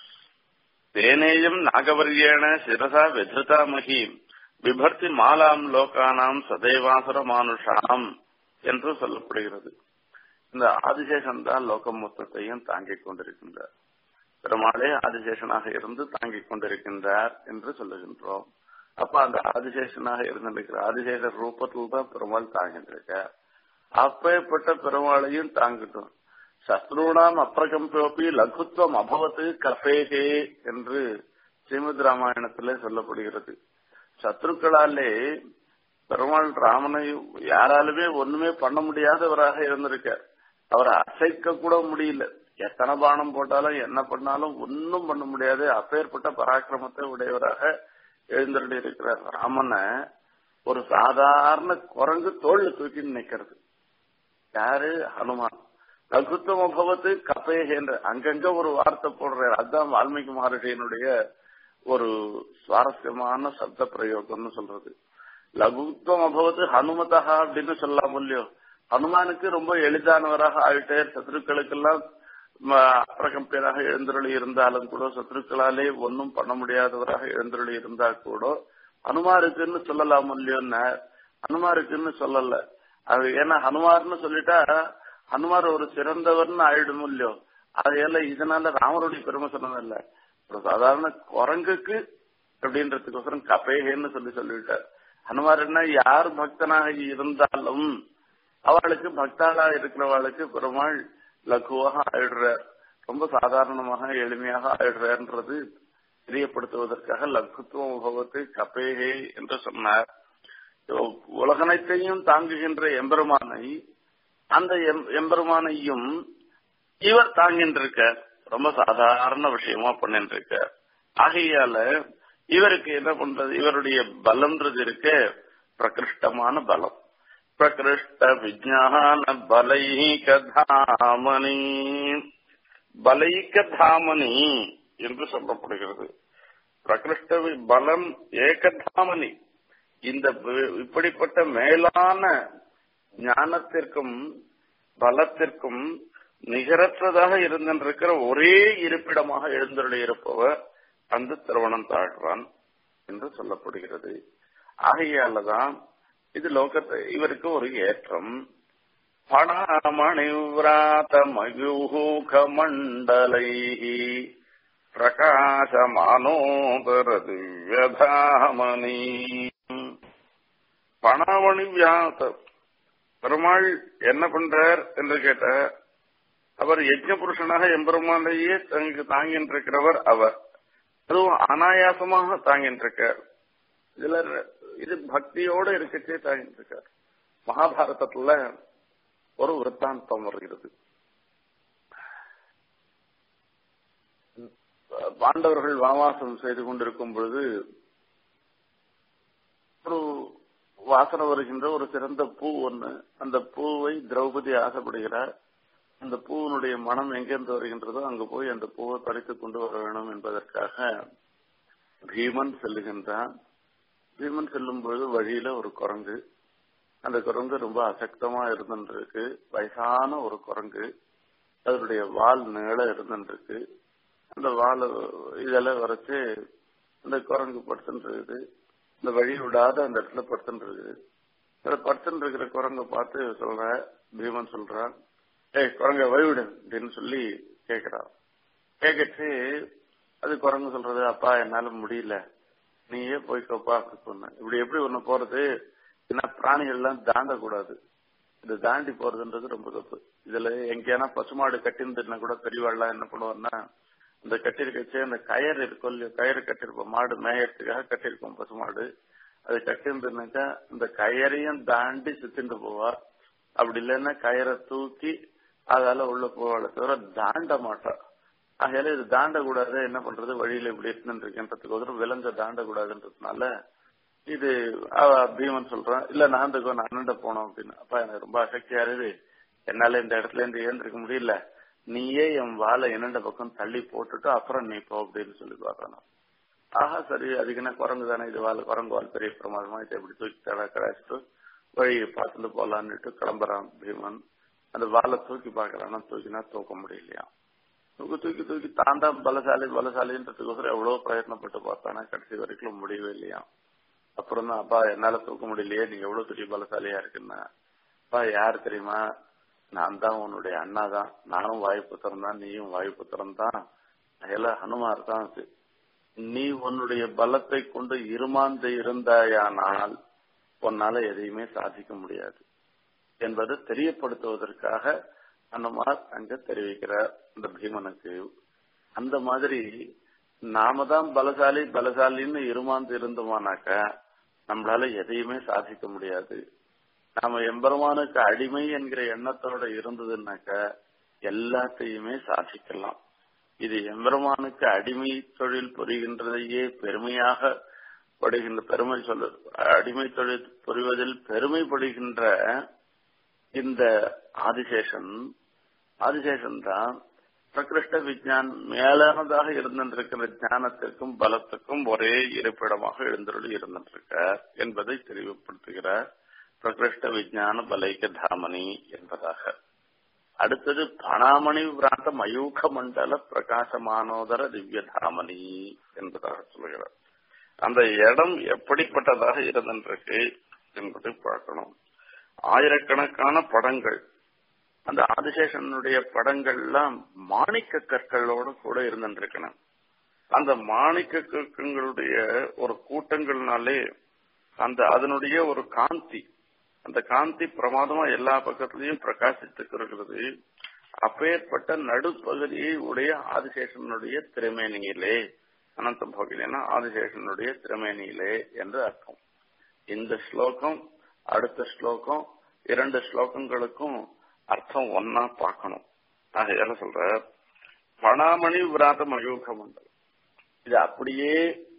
தேனேயம் நாகவரியேன சிரசா விதிருதா மகீம் விபர்த்தி மாலாம் லோகானாம் சதைவாசுர மானுஷாம் என்று சொல்லப்படுகிறது இந்த ஆதிசேஷன் தான் லோகம் மொத்தத்தையும் தாங்கிக் கொண்டிருக்கின்றார் பெருமாளே ஆதிசேஷனாக இருந்து தாங்கிக் கொண்டிருக்கின்றார் என்று சொல்லுகின்றோம் அப்ப அந்த ஆதிசேஷனாக இருந்திருக்கிற ஆதிசேஷ ரூபத்தில் தான் பெருமாள் தாங்கின்றிருக்க அப்பேற்பட்ட பெருமாளையும் தாங்கட்டும் சத்ருணாம் அப்பிரகம்போப்பி லகுத்துவம் அபவத்து கஃபேகே என்று ஸ்ரீமத் ராமாயணத்திலே சொல்லப்படுகிறது சத்ருக்களாலே பெருமாள் ராமனை யாராலுமே ஒண்ணுமே பண்ண முடியாதவராக இருந்திருக்கார் அவரை அசைக்க கூட முடியல எத்தனை பானம் போட்டாலும் என்ன பண்ணாலும் ஒன்னும் பண்ண முடியாது அப்பேற்பட்ட பராக்கிரமத்தை உடையவராக எழுந்தருளி இருக்கிறார் ராமனை ஒரு சாதாரண குரங்கு தோல்ல தூக்கி நினைக்கிறது யாரு ஹனுமான் லகுத்துவம் அபவத்து கப்பேகேன்ற அங்கங்க ஒரு வார்த்தை போடுறாரு அதுதான் வால்மீகி மகர்ஷியினுடைய ஒரு சுவாரஸ்யமான சப்த பிரயோகம்னு சொல்றது லகுத்துவம் அபவத்து ஹனுமதா அப்படின்னு சொல்லலாம் இல்லையோ ஹனுமானுக்கு ரொம்ப எளிதானவராக ஆயிட்டே சத்ருக்களுக்கெல்லாம் அப்பிரகம்பியராக எழுந்தருளி இருந்தாலும் கூட சத்ருக்களாலே ஒன்னும் பண்ண முடியாதவராக எழுந்தருளி இருந்தா கூட ஹனுமாருக்குன்னு சொல்லலாம் இல்லையோன்னு ஹனுமாருக்குன்னு சொல்லல அது ஏன்னா ஹனுமார்னு சொல்லிட்டா ஹனுமார் ஒரு சிறந்தவர்னு ஆயிடும் இல்லையோ அதையெல்லாம் இதனால ராமருடைய பெருமை சொன்னதில்ல ஒரு சாதாரண குரங்குக்கு அப்படின்றதுக்கோசரம் கபேகன்னு சொல்லி சொல்லிவிட்டார் ஹனுமார் என்ன யார் பக்தனாக இருந்தாலும் அவளுக்கு பக்தாளா இருக்கிறவளுக்கு பெருமாள் லகுவாக ஆயிடுறார் ரொம்ப சாதாரணமாக எளிமையாக ஆயிடுறான்றது தெரியப்படுத்துவதற்காக லகுத்துவ உபவத்தை கப்பேகே என்று சொன்னார் உலகனைத்தையும் தாங்குகின்ற எம்பெருமானை அந்த எம்பெருமானையும் இவர் தாங்கின்றிருக்க ரொம்ப சாதாரண விஷயமா பண்ணிட்டு இருக்க ஆகையால இவருக்கு என்ன பண்றது இவருடைய பலம்ன்றது இருக்க பிரகிருஷ்டமான பலம் பிரகிருஷ்ட விஜான பலைக தாமனி பலைக தாமனி என்று சொல்லப்படுகிறது பிரகிருஷ்ட பலம் ஏகதாமனி இந்த இப்படிப்பட்ட மேலான ஞானத்திற்கும் பலத்திற்கும் நிகரற்றதாக இருந்திருக்கிற ஒரே இருப்பிடமாக எழுந்தருளி இருப்பவர் அந்த திருவணம் தாழ்வான் என்று சொல்லப்படுகிறது ஆகையாலதான் இது லோகத்தை இவருக்கு ஒரு ஏற்றம் பணமணிவிராத மயூக மண்டலை பிரகாசமானோதர திவ்யதாமணி பணமணி வியாச பெருமாள் என்ன பண்றார் என்று கேட்ட அவர் யஜ்ஞ புருஷனாக எம்பெருமானையே தங்கு தாங்கின்றிருக்கிறவர் அவர் அதுவும் அனாயாசமாக தாங்கின்றிருக்கார் இதுல இது பக்தியோடு இருக்கச்சே தாங்கின்றிருக்கார் மகாபாரதத்துல ஒரு விற்த்தாந்தம் வருகிறது பாண்டவர்கள் வாவாசம் செய்து கொண்டிருக்கும் பொழுது ஒரு வாசனை வருகின்ற ஒரு சிறந்த பூ ஒண்ணு அந்த பூவை திரௌபதி ஆசைப்படுகிறார் அந்த பூவினுடைய மனம் எங்கிருந்து வருகின்றதோ அங்கு போய் அந்த பூவை பறித்து கொண்டு வர வேணும் என்பதற்காக பீமன் செல்லுகின்றான் பீமன் செல்லும் பொழுது வழியில ஒரு குரங்கு அந்த குரங்கு ரொம்ப அசக்தமா இருந்துருக்கு வயசான ஒரு குரங்கு அதனுடைய வால் நீள இருந்துருக்கு அந்த வால் இதெல்லாம் வரைச்சு அந்த குரங்கு படுத்துட்டு இருக்குது இந்த வழி விடாத அந்த இடத்துல படுத்துட்டு இருக்குது அந்த படுத்துட்டு இருக்கிற குரங்க பார்த்து சொல்ற பீமன் சொல்றான் ஏய் குரங்க வழிவிடு அப்படின்னு சொல்லி கேக்குறான் கேட்கச்சு அது குரங்கு சொல்றது அப்பா என்னால முடியல நீயே போய்க்கோப்பா அப்படி சொன்ன இப்படி எப்படி ஒண்ணு போறது ஏன்னா பிராணிகள் எல்லாம் தாண்டக்கூடாது இது தாண்டி போறதுன்றது ரொம்ப தப்பு இதுல எங்கேயான பசுமாடு கட்டியிருந்துன்னா கூட பெரியவாள்லாம் என்ன பண்ணுவார்னா இந்த கட்டிருக்கச்சே அந்த கயர் இருக்கும் இல்லையோ கயிறு கட்டிருப்போம் மாடு மேயறதுக்காக கட்டிருப்போம் பசுமாடு அது கட்டியிருந்துனாக்கா இந்த கயரையும் தாண்டி சுத்திட்டு போவா அப்படி இல்லைன்னா கயிறை தூக்கி அதால உள்ள போவாள தவிர தாண்ட மாட்டா ஆகையால இது தாண்டக்கூடாது என்ன பண்றது வழியில இப்படி இருந்துருக்கேன்றதுக்கு ஒரு விலங்க தாண்டக்கூடாதுன்றதுனால இது அவ பீமன் சொல்றான் இல்ல நான் இந்த அண்ணன்ட போனோம் அப்படின்னு அப்பா எனக்கு ரொம்ப அசக்தியா இருக்குது என்னால இந்த இடத்துல இருந்து ஏந்திருக்க முடியல நீயே என் வாழை என்னண்ட பக்கம் தள்ளி போட்டுட்டு அப்புறம் நீ போ அப்படின்னு சொல்லி பாக்கணும் ஆஹா சரி அதுக்கு என்ன குரங்கு தானே இது வாழை குரங்கு வால் பெரிய பிரமாதமா இதை இப்படி தூக்கி தட கடாச்சிட்டு வழியை பார்த்துட்டு போலான்னுட்டு கிளம்புறான் பீமன் அந்த வாழை தூக்கி பாக்குறான்னா தூக்கினா தூக்க முடியலையா தூக்கி தூக்கி தூக்கி தான் தான் பலசாலி பலசாலின்றதுக்கோசரம் எவ்வளவு பிரயத்னப்பட்டு பார்த்தானா கடைசி வரைக்கும் முடியவே இல்லையா அப்புறம் தான் அப்பா என்னால தூக்க முடியலையே நீங்க எவ்வளவு பெரிய பலசாலியா இருக்குன்னா அப்பா யார் தெரியுமா நான் தான் உன்னுடைய அண்ணா தான் நானும் வாயுப்புத்திரம் தான் நீயும் வாயுப்புத்திரம் தான் அதெல்லாம் ஹனுமார் தான் அது நீ உன்னுடைய பலத்தை கொண்டு இருமாந்து இருந்தாயானால் உன்னால எதையுமே சாதிக்க முடியாது என்பதை தெரியப்படுத்துவதற்காக ஹனுமார் அங்க தெரிவிக்கிறார் இந்த பீமனுக்கு அந்த மாதிரி நாம தான் பலசாலி பலசாலின்னு இருமாந்து இருந்தோமானாக்க நம்மளால எதையுமே சாதிக்க முடியாது நாம எம்பெருமானுக்கு அடிமை என்கிற எண்ணத்தோட இருந்ததுன்னாக்க எல்லாத்தையுமே சாதிக்கலாம் இது எம்பெருமானுக்கு அடிமை தொழில் புரிகின்றதையே பெருமையாக படுகின்ற பெருமை சொல்ல அடிமை தொழில் புரிவதில் பெருமைப்படுகின்ற இந்த ஆதிசேஷன் ஆதிசேஷன் தான் பிரகிருஷ்ட விஜயான் மேலானதாக இருந்திருக்கிற ஞானத்திற்கும் பலத்துக்கும் ஒரே இருப்பிடமாக எழுந்தருளி இருந்திருக்கார் என்பதை தெளிவுபடுத்துகிறார் பிரகிருஷ்ட விஜயான பலைக்க தாமணி என்பதாக அடுத்தது பணாமணி பிராந்த மயூக மண்டல பிரகாசமானோதர திவ்ய தாமணி என்பதாக சொல்கிறார் அந்த இடம் எப்படிப்பட்டதாக இருந்திருக்கு என்பதை பார்க்கணும் ஆயிரக்கணக்கான படங்கள் அந்த ஆதிசேஷனுடைய படங்கள்லாம் மாணிக்க கற்களோடு கூட இருந்திருக்கணும் அந்த மாணிக்க கற்களுடைய ஒரு கூட்டங்கள்னாலே அந்த அதனுடைய ஒரு காந்தி அந்த காந்தி பிரமாதமா எல்லா பக்கத்திலையும் பிரகாசித்து இருக்கிறது அப்பேற்பட்ட நடுப்பகுதியை உடைய ஆதிசேஷனுடைய திருமேனியிலே அனந்த பகுதினா ஆதிசேஷனுடைய திருமேனியிலே என்று அர்த்தம் இந்த ஸ்லோகம் அடுத்த ஸ்லோகம் இரண்டு ஸ்லோகங்களுக்கும் அர்த்தம் ஒன்னா பார்க்கணும் ஆகையால சொல்ற பணாமணி விராத மயூக மண்டலம் இது அப்படியே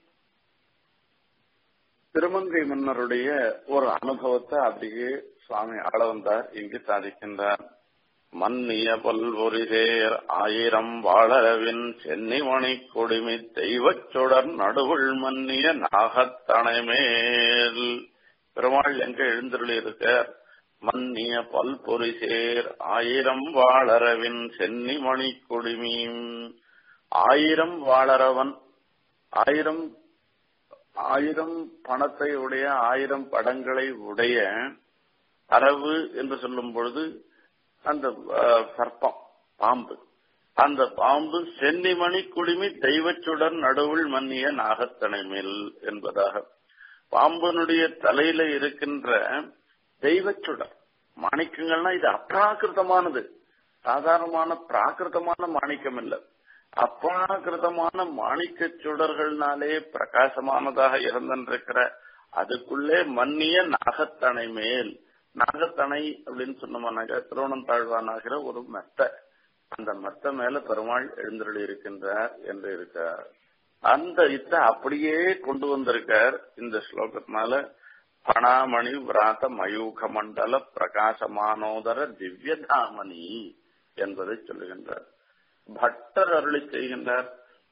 திருமங்கை மன்னருடைய ஒரு அனுபவத்தை அப்படியே சுவாமி ஆள வந்தார் இங்கு சாதிக்கின்றார் மன்னிய பல்வொரிசேர் ஆயிரம் வாழவின் சென்னிமணி கொடிமி தெய்வச் சுடர் நடுவுள் மன்னிய நாகத்தனைமேல் பெருமாள் எங்க எழுந்தருளி இருக்கார் மன்னிய பல்பொரிசேர் ஆயிரம் வாழறவின் சென்னிமணி கொடிமீம் ஆயிரம் வாழறவன் ஆயிரம் ஆயிரம் பணத்தை உடைய ஆயிரம் படங்களை உடைய அரவு என்று சொல்லும் பொழுது அந்த சர்ப்பம் பாம்பு அந்த பாம்பு சென்னிமணி குடிமி தெய்வச்சுடன் நடுவுள் மன்னிய நாகத்தனை மேல் என்பதாக பாம்பனுடைய தலையில இருக்கின்ற தெய்வச்சுடர் மாணிக்கங்கள்னா இது அப்ராகிருதமானது சாதாரணமான பிராகிருதமான மாணிக்கம் இல்லை அப்ராகிருதமான மாணிக்க சுடர்கள்னாலே பிரகாசமானதாக இருந்திருக்கிற அதுக்குள்ளே மன்னிய நாகத்தனை மேல் நாகத்தனை அப்படின்னு சொன்னோம்னாக்க திருவண்ணம் தாழ்வானாகிற ஒரு மெத்த அந்த மெத்த மேல பெருமாள் எழுந்தருளி இருக்கின்றார் என்று இருக்கார் அந்த இத்த அப்படியே கொண்டு வந்திருக்கார் இந்த ஸ்லோகத்தினால பணாமணி விராத மயூக மண்டல பிரகாசமானோதர திவ்யதாமணி என்பதை சொல்லுகின்றார் பட்டர் அருளி செய்கின்றார்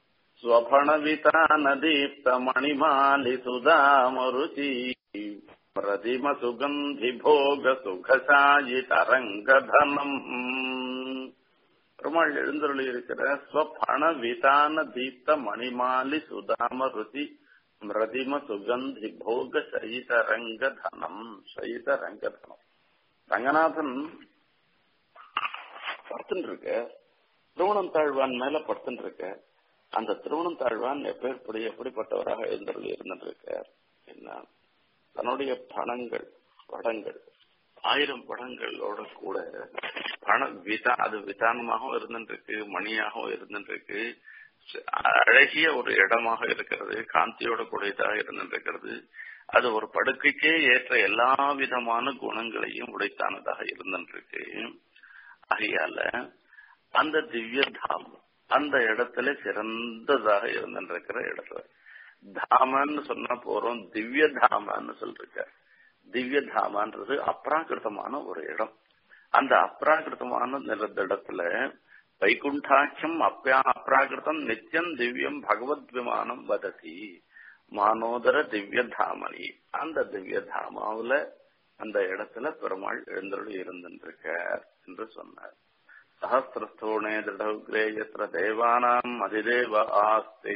ஸ்வபணவிதான தீப்த மணிமாலி சுதாமருச்சி பிரதிம சுகந்தி போக சுகசாயி தரங்கதனம் பெருமாள் எழுந்தருளி இருக்கிற ஸ்வபண விதான தீப்த மணிமாலி சுதாம ருச்சி மிரதிம சுகந்தி போக சயித ரங்கதனம் சயித ரங்கதனம் ரங்கநாதன் படுத்துட்டு இருக்க திருவணம் தாழ்வான் மேல படுத்துட்டு இருக்க அந்த திருவணம் தாழ்வான் எப்பேற்படி எப்படிப்பட்டவராக எழுந்தருளி இருந்துட்டு இருக்கார் என்ன தன்னுடைய பணங்கள் படங்கள் ஆயிரம் படங்களோட கூட பண விதா அது விதானமாகவும் இருந்துருக்கு மணியாகவும் இருந்துருக்கு அழகிய ஒரு இடமாக இருக்கிறது காந்தியோட கூடியதாக இருந்திருக்கிறது அது ஒரு படுக்கைக்கே ஏற்ற எல்லா விதமான குணங்களையும் உடைத்தானதாக இருந்திருக்கு ஆகையால அந்த திவ்ய தாமம் அந்த இடத்துல சிறந்ததாக இருந்திருக்கிற இடத்துல தாமன்னு சொன்னா போறோம் திவ்ய தாமன்னு சொல்லிருக்க திவ்ய தாமான்றது அப்ராகிருத்தமான ஒரு இடம் அந்த அப்ராகிருத்தமான நிறந்த இடத்துல வைகுண்டாட்சம் அப்பியா அப்ராகிருத்தம் நித்தியம் திவ்யம் பகவத் விமானம் வததி மானோதர திவ்ய தாமணி அந்த திவ்ய தாமாவுல அந்த இடத்துல பெருமாள் எழுந்தருளி இருந்திருக்கார் என்று சொன்னார் சஹசிரஸ்தோணே திருடகுக்ரே எத்திர தேவானாம் அதிதேவ ஆஸ்தே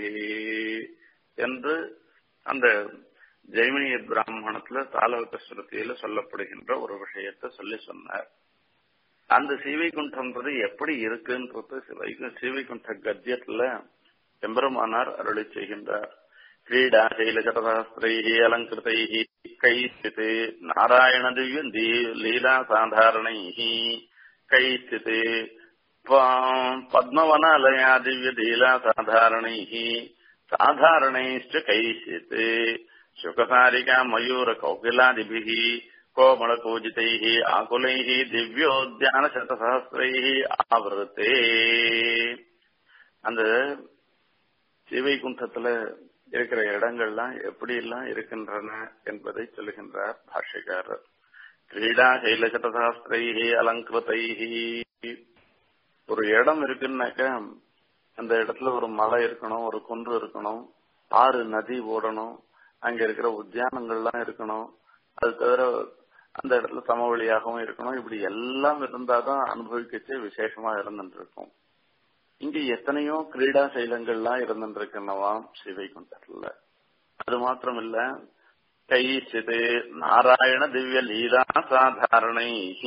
என்று அந்த ஜெய்மினிய பிராமணத்துல தாலவக ஸ்ருதியில சொல்லப்படுகின்ற ஒரு விஷயத்தை சொல்லி சொன்னார் அந்த சீவைகுண்டம்ன்றது எப்படி இருக்குன்றது சீவைகுண்ட கத்தியத்துல எம்பெருமானார் அருளி செய்கின்றார் கிரீடா சைலஜரசாஸ்திரை அலங்கிருத்தை கைஸ்தித் நாராயண திவ்ய லீலா சாதாரணை கைஸ்தித் பத்மவனாலயா திவ்ய லீலா சாதாரணை சாதாரணைश्च कैश्चित् शुकसारिका मयूर कौकिलादिभिः कोमलपूजितैः आकुलैः दिव्योद्यानशतसहस्रैः ஆவருத்தே அந்த சிவைகுண்டத்துல இருக்கிற இடங்கள்லாம் எப்படி எல்லாம் இருக்கின்றன என்பதை சொல்லுகின்றார் பாஷ்யக்காரர் கிரீடா சைலசதசாஸ்திரைஹி அலங்கிருத்தைஹி ஒரு இடம் இருக்குன்னாக்க அந்த இடத்துல ஒரு மலை இருக்கணும் ஒரு குன்று இருக்கணும் ஆறு நதி ஓடணும் அங்க இருக்கிற உத்தியானங்கள்லாம் இருக்கணும் அது தவிர அந்த இடத்துல சமவெளியாகவும் இருக்கணும் இப்படி எல்லாம் இருந்தாதான் அனுபவிக்கச்சே விசேஷமா இருந்துட்டு இருக்கும் இங்க எத்தனையோ கிரீடா சைலங்கள்லாம் இருந்துட்டு இருக்கனவாம் சிவைகுண்டத்துல அது மாத்திரம் இல்ல கை சிது நாராயண திவ்ய லீலா சாதாரணை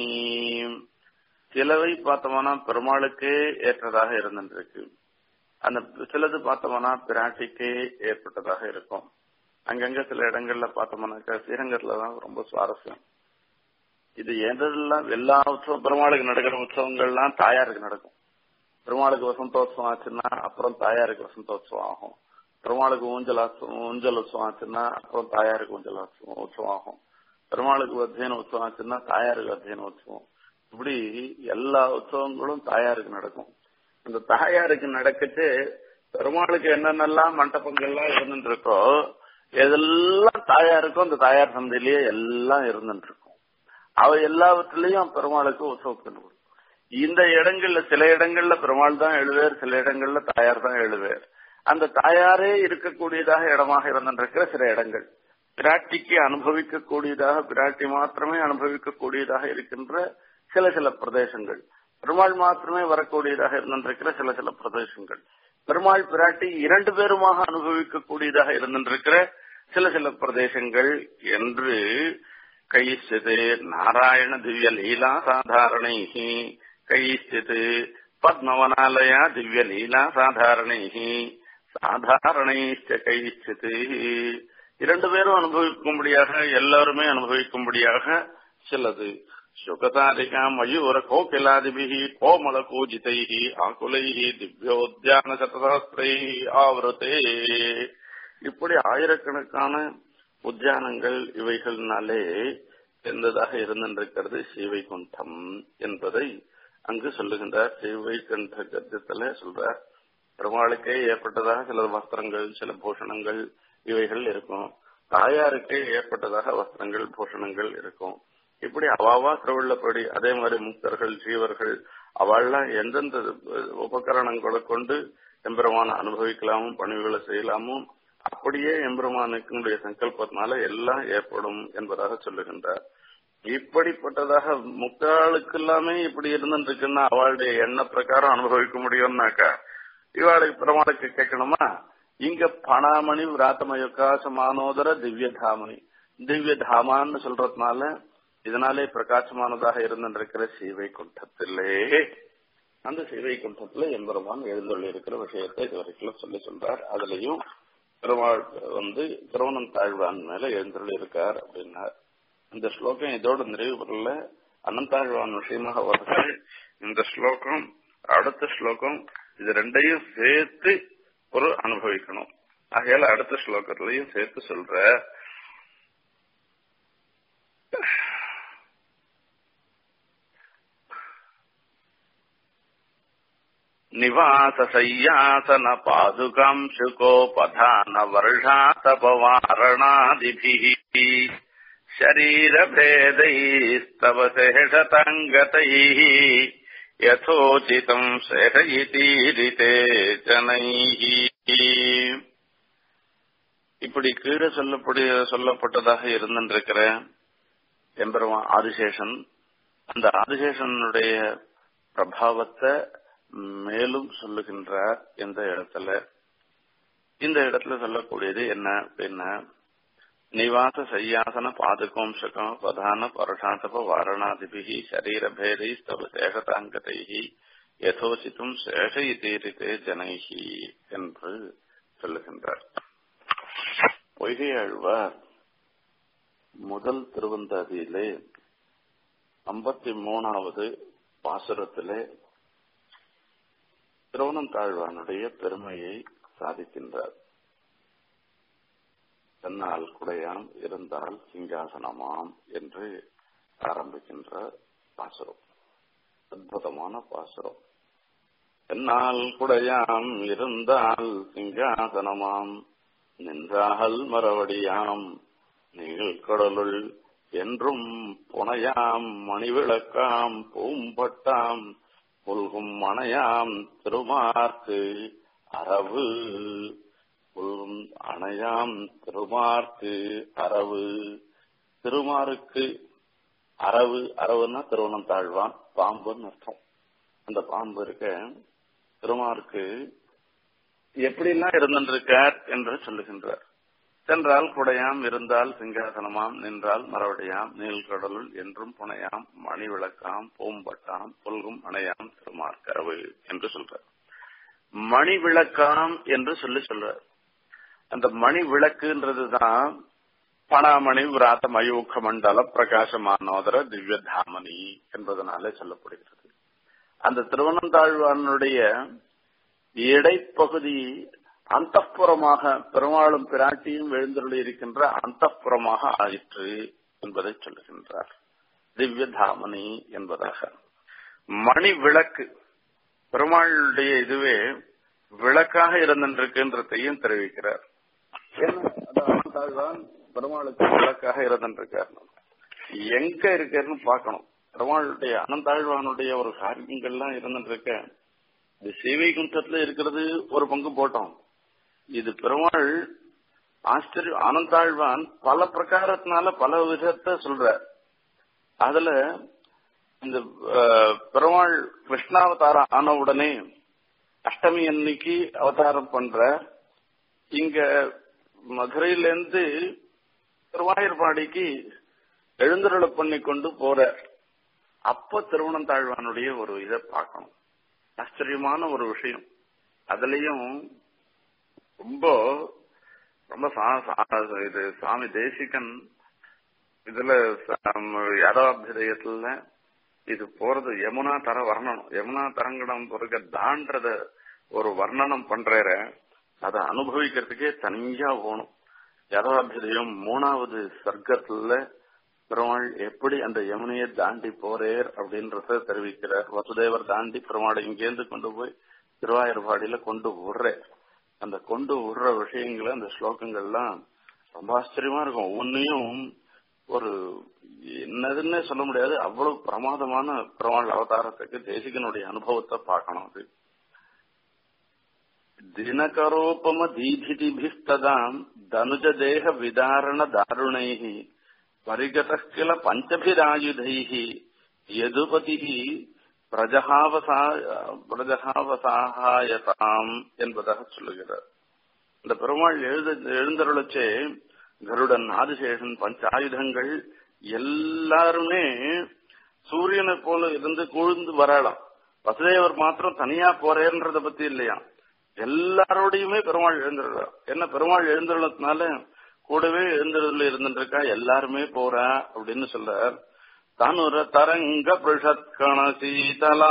சிலவை பார்த்தோம்னா பெருமாளுக்கே ஏற்றதாக இருந்துருக்கு அந்த சிலது பார்த்தோம்னா பிராட்டிக்கே ஏற்பட்டதாக இருக்கும் அங்கங்க சில இடங்கள்ல பார்த்தோம்னாக்கா ஸ்ரீரங்கத்துல தான் ரொம்ப சுவாரஸ்யம் இது எதெல்லாம் எல்லா உற்சவம் பெருமாளுக்கு நடக்கிற உற்சவங்கள்லாம் தாயாருக்கு நடக்கும் பெருமாளுக்கு வசந்தோத்சவம் ஆச்சுன்னா அப்புறம் தாயாருக்கு வசந்தோத்சவம் ஆகும் பெருமாளுக்கு ஊஞ்சல் ஊஞ்சல் உற்சவம் ஆச்சுன்னா அப்புறம் தாயாருக்கு ஊஞ்சல் உற்சவம் ஆகும் பெருமாளுக்கு அத்தியன உற்சவம் ஆச்சுன்னா தாயாருக்கு அத்தியன உற்சவம் இப்படி எல்லா உற்சவங்களும் தாயாருக்கு நடக்கும் அந்த தாயாருக்கு நடக்கிட்டு பெருமாளுக்கு என்னென்னலாம் மண்டபங்கள்லாம் இருந்துட்டு இருக்கோ எதெல்லாம் தாயாருக்கும் அந்த தாயார் சந்தையிலேயே எல்லாம் இருந்துட்டு இருக்கும் அவ எல்லாவற்றிலையும் பெருமாளுக்கு உற்சவத்தின் இந்த இடங்கள்ல சில இடங்கள்ல பெருமாள் தான் எழுவேர் சில இடங்கள்ல தாயார் தான் எழுவேர் அந்த தாயாரே இருக்கக்கூடியதாக இடமாக இருந்திருக்கிற சில இடங்கள் பிராட்டிக்கு அனுபவிக்கக்கூடியதாக பிராட்டி மாத்திரமே அனுபவிக்கக்கூடியதாக இருக்கின்ற சில சில பிரதேசங்கள் பெருமாள் மாத்திரமே வரக்கூடியதாக இருந்திருக்கிற சில சில பிரதேசங்கள் பெருமாள் பிராட்டி இரண்டு பேருமாக அனுபவிக்கக்கூடியதாக இருந்திருக்கிற சில சில பிரதேசங்கள் என்று கைஸ்திது நாராயண திவ்ய லீலா சாதாரணை கைஸ்திது பத்மவனாலயா திவ்ய லீலா சாதாரணை சாதாரணைச்ச கைஸ்திது இரண்டு பேரும் அனுபவிக்கும்படியாக எல்லாருமே அனுபவிக்கும்படியாக சிலது சுகதாரிகா மயூர கோகிலாதிபிகி கோமல கூஜிதை ஆகுலை திவ்யோத்தியான சதசாஸ்திரை ஆவரத்தே இப்படி ஆயிரக்கணக்கான உத்தியானங்கள் இவைகளினாலே சேர்ந்ததாக இருந்திருக்கிறது ஸ்ரீவைகுண்டம் என்பதை அங்கு சொல்லுகின்றார் ஸ்ரீவைகுண்ட கத்தியத்துல சொல்றார் பெருமாளுக்கே ஏற்பட்டதாக சில வஸ்திரங்கள் சில பூஷணங்கள் இவைகள் இருக்கும் தாயாருக்கே ஏற்பட்டதாக வஸ்திரங்கள் பூஷணங்கள் இருக்கும் இப்படி அவாவா திருவிழப்படி அதே மாதிரி முக்தர்கள் ஜீவர்கள் அவள்லாம் எந்தெந்த உபகரணங்களை கொண்டு எம்பெருமான அனுபவிக்கலாமும் பணிவுகளை செய்யலாமும் அப்படியே எம்பெருமானுக்குடைய சங்கல்பத்தினால எல்லாம் ஏற்படும் என்பதாக சொல்லுகின்றார் இப்படிப்பட்டதாக முக்காளுக்கு எல்லாமே இப்படி இருந்துருக்குன்னா அவளுடைய எண்ண பிரகாரம் அனுபவிக்க முடியும்னாக்கா இவாளுக்கு பெருமாளுக்கு கேட்கணுமா இங்க பணாமணி விராத்தமயுக்காசமானோதர திவ்ய தாமணி திவ்ய தாமான்னு சொல்றதுனால இதனாலே பிரகாசமானதாக இருந்திருக்கிற சீவை குண்டத்திலே அந்த சீவை குண்டத்துல எம்பெருமான் எழுந்தொள்ளி இருக்கிற விஷயத்தை இதுவரைக்கும் சொல்லி சொல்றார் அதுலயும் பெருமாள் வந்து திருவணம் தாழ்வான் மேல எழுந்தொள்ளி இருக்கார் அப்படின்னார் இந்த ஸ்லோகம் இதோட நிறைவு பெறல அனந்தாழ்வான் விஷயமாக வருகிறார் இந்த ஸ்லோகம் அடுத்த ஸ்லோகம் இது ரெண்டையும் சேர்த்து ஒரு அனுபவிக்கணும் ஆகையால அடுத்த ஸ்லோகத்திலையும் சேர்த்து சொல்ற निवाससय्यासन पादुकाम् शुकोपधान वर्षातपवारणादिभिः शरीरभेदैस्तव शेषतङ्गतैः यथोचितम् शेषयितीरिते जनैः இப்படி கீழே சொல்லப்படிய சொல்லப்பட்டதாக இருந்திருக்கிற எம்பெருமான் ஆதிசேஷன் அந்த ஆதிசேஷனுடைய பிரபாவத்தை மேலும் சொல்லுகின்றார் இந்த இடத்துல இந்த இடத்துல சொல்லக்கூடியது என்ன அப்படின்னா நிவாச சையாசன பாதுகோம்சகம் பிரதான பரஷாதப வாரணாதிபிகி சரீரபேதை ஸ்தவ சேகதாங்கதைகி யதோசித்தும் சேஷயித்தீரித்தே ஜனைகி என்று சொல்லுகின்றார் பொய்கை ஆழ்வார் முதல் திருவந்தாதியிலே ஐம்பத்தி மூணாவது பாசுரத்திலே திருவனந்தாழ்வானுடைய பெருமையை சாதிக்கின்றார் தன்னால் குடையாம் இருந்தால் சிங்காசனமாம் என்று ஆரம்பிக்கின்ற பாசுரம் அற்புதமான பாசுரம் என்னால் குடையாம் இருந்தால் சிங்காசனமாம் நின்றால் மறுபடியாம் நீழ்கடலுள் என்றும் புனையாம் மணிவிளக்காம் பூம்பட்டாம் புல்கும் மணையாம் திருமார்க்கு அரவு புல்கும் அணையாம் திருமார்க்கு அரவு திருமாருக்கு அரவு அரவுன்னா திருவண்ணம் தாழ்வான் பாம்புன்னு அர்த்தம் அந்த பாம்பு இருக்க திருமாருக்கு எப்படிலாம் இருந்திருக்கார் என்று சொல்லுகின்றார் சென்றால் குடையாம் இருந்தால் சிங்காசனமாம் நின்றால் மறுபடியாம் நீழ்கடலுள் என்றும் புனையாம் மணி விளக்காம் பூம்பட்டாம் புல்கும் அணையாம் திருமார்கரவு என்று சொல்றார் மணி விளக்காம் என்று சொல்லி சொல்றார் அந்த மணி விளக்குன்றதுதான் பணாமணி விராத்த மயூக மண்டல பிரகாசமானோதர திவ்ய தாமணி என்பதனாலே சொல்லப்படுகிறது அந்த திருவனந்தாழ்வானுடைய இடைப்பகுதி அந்தப்புறமாக பெருமாளும் பிராட்டியும் எழுந்தருளி இருக்கின்ற அந்தப்புறமாக ஆயிற்று என்பதை சொல்லுகின்றார் திவ்ய தாமணி என்பதாக மணி விளக்கு பெருமாளுடைய இதுவே விளக்காக இருந்திருக்குன்றதையும் தெரிவிக்கிறார் ஏன்னா பெருமாளுக்கு விளக்காக இருந்திருக்கார் எங்க இருக்காருன்னு பார்க்கணும் பெருமாளுடைய அனந்தாழ்வானுடைய ஒரு காரியங்கள்லாம் இருந்துருக்க இது சேவை குண்டத்துல இருக்கிறது ஒரு பங்கு போட்டோம் இது பெருமாள் ஆச்சரிய ஆனந்தாழ்வான் பல பிரகாரத்தினால பல விதத்தை சொல்ற அதுல இந்த பெருமாள் கிருஷ்ணாவதாரம் ஆன உடனே அஷ்டமி அன்னைக்கு அவதாரம் பண்ற இங்க மதுரையிலேருந்து திருவாயூர்பாடிக்கு எழுந்தருளை பண்ணி கொண்டு போற அப்ப திருவனந்தாழ்வானுடைய ஒரு இதை பார்க்கணும் ஆச்சரியமான ஒரு விஷயம் அதுலயும் ரொம்ப ரொம்ப இது சுவாமி தேசிகன் இதுல யாதவாபிதயத்துல இது போறது யமுனா தர வர்ணனம் யமுனா தரங்கடம் பிறகு தான்றத ஒரு வர்ணனம் பண்ற அதை அனுபவிக்கிறதுக்கே தனியா போகணும் யாதவாபிதயம் மூணாவது சர்க்கத்துல பெருமாள் எப்படி அந்த யமுனையை தாண்டி போறேர் அப்படின்றத தெரிவிக்கிறார் வசுதேவர் தாண்டி பெருமாளை இங்கேருந்து கொண்டு போய் திருவாயூர்பாடியில கொண்டு விடுற அந்த கொண்டு விடுற விஷயங்களை அந்த ஸ்லோகங்கள்லாம் ரொம்ப ஆச்சரியமா இருக்கும் ஒன்னையும் ஒரு என்னதுன்னே சொல்ல முடியாது அவ்வளவு பிரமாதமான பெருமாள் அவதாரத்துக்கு தேசிகனுடைய அனுபவத்தை பார்க்கணும் அது தினகரோபம தீபிதிபிஸ்ததாம் தனுஜ தேக விதாரண தாருணைஹி பரிகத கில பஞ்சபிராயுதைः யதுபதி பிரஜகாவசா பிரஜகாவசாகாயதாம் என்பதாக சொல்லுகிறார் இந்த பெருமாள் எழுத எழுந்தருளச்சே கருடன் ஆதிசேஷன் பஞ்சாயுதங்கள் எல்லாருமே சூரியனை போல இருந்து குழுந்து வரலாம் வசுதேவர் மாத்திரம் தனியா போறேன்றத பத்தி இல்லையா எல்லாரோடையுமே பெருமாள் எழுந்துடுறார் என்ன பெருமாள் எழுந்துள்ளதுனால கூடவே எழுந்துள்ள இருந்துருக்கா எல்லாருமே போறா அப்படின்னு சொல்றார் தனுர தரங்க பிருஷத்கண சீதலா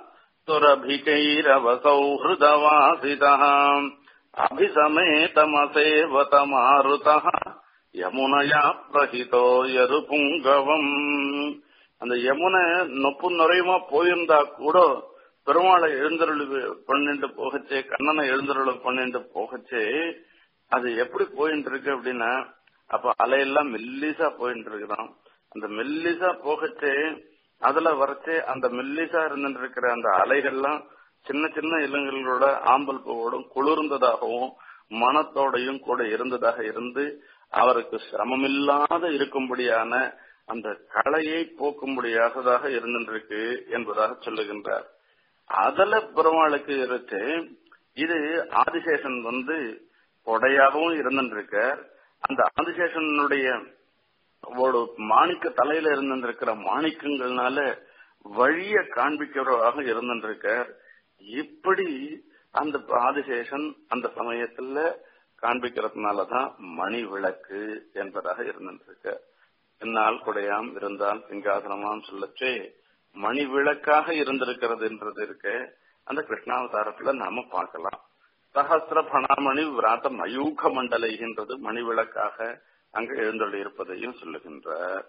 துரபிகைரவசௌஹதவாசிதா அபிசமேதமசேவத மாருதா யமுனையா பிரஹிதோ யது புங்கவம் அந்த யமுனை நொப்பு நுறையுமா போயிருந்தா கூட பெருமாளை எழுந்தருள் பண்ணிட்டு போகச்சே கண்ணனை எழுந்தருள் பண்ணிட்டு போகச்சே அது எப்படி போயிட்டு இருக்கு அப்படின்னா அப்ப அலையெல்லாம் மெல்லிசா போயிட்டு இருக்குதான் அந்த மெல்லிசா போகச்சே அதுல வரச்சே அந்த மெல்லிசா இருந்துட்டு இருக்கிற அந்த அலைகள்லாம் சின்ன சின்ன இளங்களோட ஆம்பல் பூவோடும் குளிர்ந்ததாகவும் மனத்தோடையும் கூட இருந்ததாக இருந்து அவருக்கு சிரமமில்லாத இருக்கும்படியான அந்த கலையை போக்கும்படியாகதாக இருந்திருக்கு என்பதாக சொல்லுகின்றார் அதுல பெருமாளுக்கு இருக்கு இது ஆதிசேஷன் வந்து கொடையாகவும் இருந்துருக்க அந்த ஆதிசேஷனுடைய ஒரு மாணிக்க தலையில இருந்திருக்கிற மாணிக்கங்கள்னால வழிய காண்பிக்கிறவராக இருந்திருக்க இப்படி அந்த ஆதிசேஷன் அந்த சமயத்துல காண்பிக்கிறதுனாலதான் மணி விளக்கு என்பதாக இருந்திருக்க என்னால் குடையாம் இருந்தால் சிங்காசனமாம் சொல்லச்சே மணி விளக்காக இருந்திருக்கிறதுன்றது இருக்கு அந்த கிருஷ்ணாவதாரத்துல நாம பார்க்கலாம் சஹசிர பணாமணி விராத்த மயூக மண்டலைகின்றது மணி விளக்காக அங்க எழுந்தொள்ளி இருப்பதையும் சொல்லுகின்றார்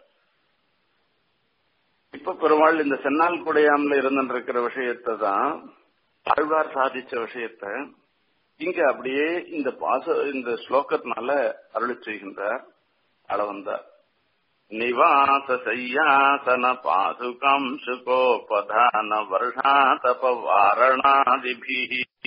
இப்ப பெருமாள் இந்த சென்னால் குடையாமல இருந்திருக்கிற விஷயத்தை தான் ஆழ்வார் சாதிச்ச விஷயத்த இங்க அப்படியே இந்த பாச இந்த ஸ்லோகத்தினால அருளி செய்கின்றார் அளவந்தார் நிவாச சையாசன பாதுகம் சுகோபதான வருஷாதப வாரணாதிபி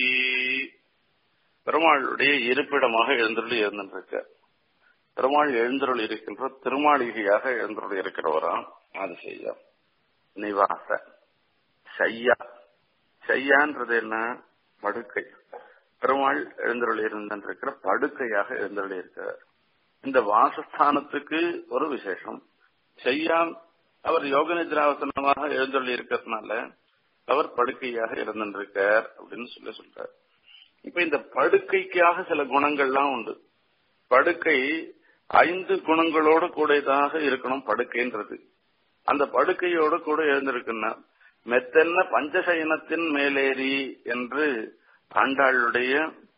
பெருமாளுடைய இருப்பிடமாக எழுந்தருளி இருந்திருக்க பெருமாள் எழுந்தருள் இருக்கின்ற திருமாளிகையாக எழுந்தருள் இருக்கிறவராம் அது செய்ய நிவாச சையா செய்யான்றது என்ன படுக்கை பெருமாள் எழுந்தருள் இருந்திருக்கிற படுக்கையாக எழுந்தருள் இருக்கிறார் இந்த வாசஸ்தானத்துக்கு ஒரு விசேஷம் செய்யான் அவர் யோக நிதிராவசனமாக எழுந்தருள் இருக்கிறதுனால அவர் படுக்கையாக இருந்திருக்கார் அப்படின்னு சொல்லி சொல்றார் இப்ப இந்த படுக்கைக்காக சில குணங்கள்லாம் உண்டு படுக்கை ஐந்து குணங்களோடு கூடியதாக இருக்கணும் படுக்கைன்றது அந்த படுக்கையோடு கூட எழுந்திருக்குன்னா மெத்தென்ன பஞ்சசயனத்தின் மேலேறி என்று ஆண்டாளுடைய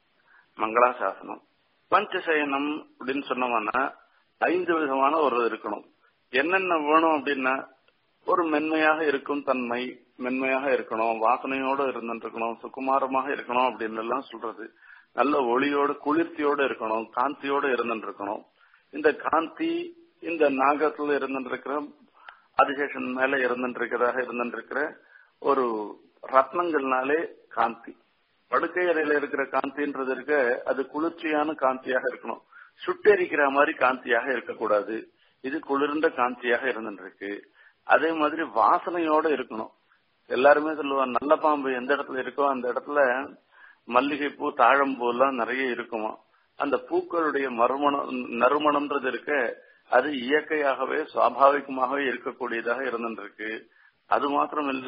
மங்களாசாசனம் பஞ்சசயனம் அப்படின்னு சொன்னோம்னா ஐந்து விதமான ஒரு இருக்கணும் என்னென்ன வேணும் அப்படின்னா ஒரு மென்மையாக இருக்கும் தன்மை மென்மையாக இருக்கணும் வாசனையோடு இருந்துருக்கணும் சுகுமாரமாக இருக்கணும் அப்படின்னு எல்லாம் சொல்றது நல்ல ஒளியோடு குளிர்ச்சியோடு இருக்கணும் காந்தியோடு இருந்துருக்கணும் இந்த காந்தி இந்த நாகத்துல இருந்துருக்கிற அதிசேஷன் மேல இருந்துருக்கிறதாக இருந்துருக்கிற ஒரு ரத்னங்கள்னாலே காந்தி படுக்கை அறையில இருக்கிற காந்தின்றது இருக்க அது குளிர்ச்சியான காந்தியாக இருக்கணும் சுட்டெரிக்கிற மாதிரி காந்தியாக இருக்கக்கூடாது இது குளிர்ந்த காந்தியாக இருந்துருக்கு அதே மாதிரி வாசனையோட இருக்கணும் எல்லாருமே சொல்லுவாங்க நல்ல பாம்பு எந்த இடத்துல இருக்கோ அந்த இடத்துல மல்லிகைப்பூ தாழம்பூ எல்லாம் நிறைய இருக்குமா அந்த பூக்களுடைய மறுமணம் நறுமணம்ன்றது இருக்க அது இயற்கையாகவே சுவாபாவிகமாகவே இருக்கக்கூடியதாக இருந்துருக்கு அது மாத்திரம் இல்ல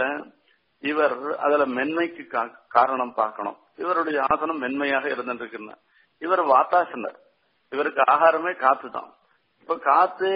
இவர் அதுல மென்மைக்கு காரணம் பார்க்கணும் இவருடைய ஆசனம் மென்மையாக இருந்துருக்குன்னா இவர் வாத்தாசனர் இவருக்கு ஆகாரமே காத்து தான் இப்ப காத்து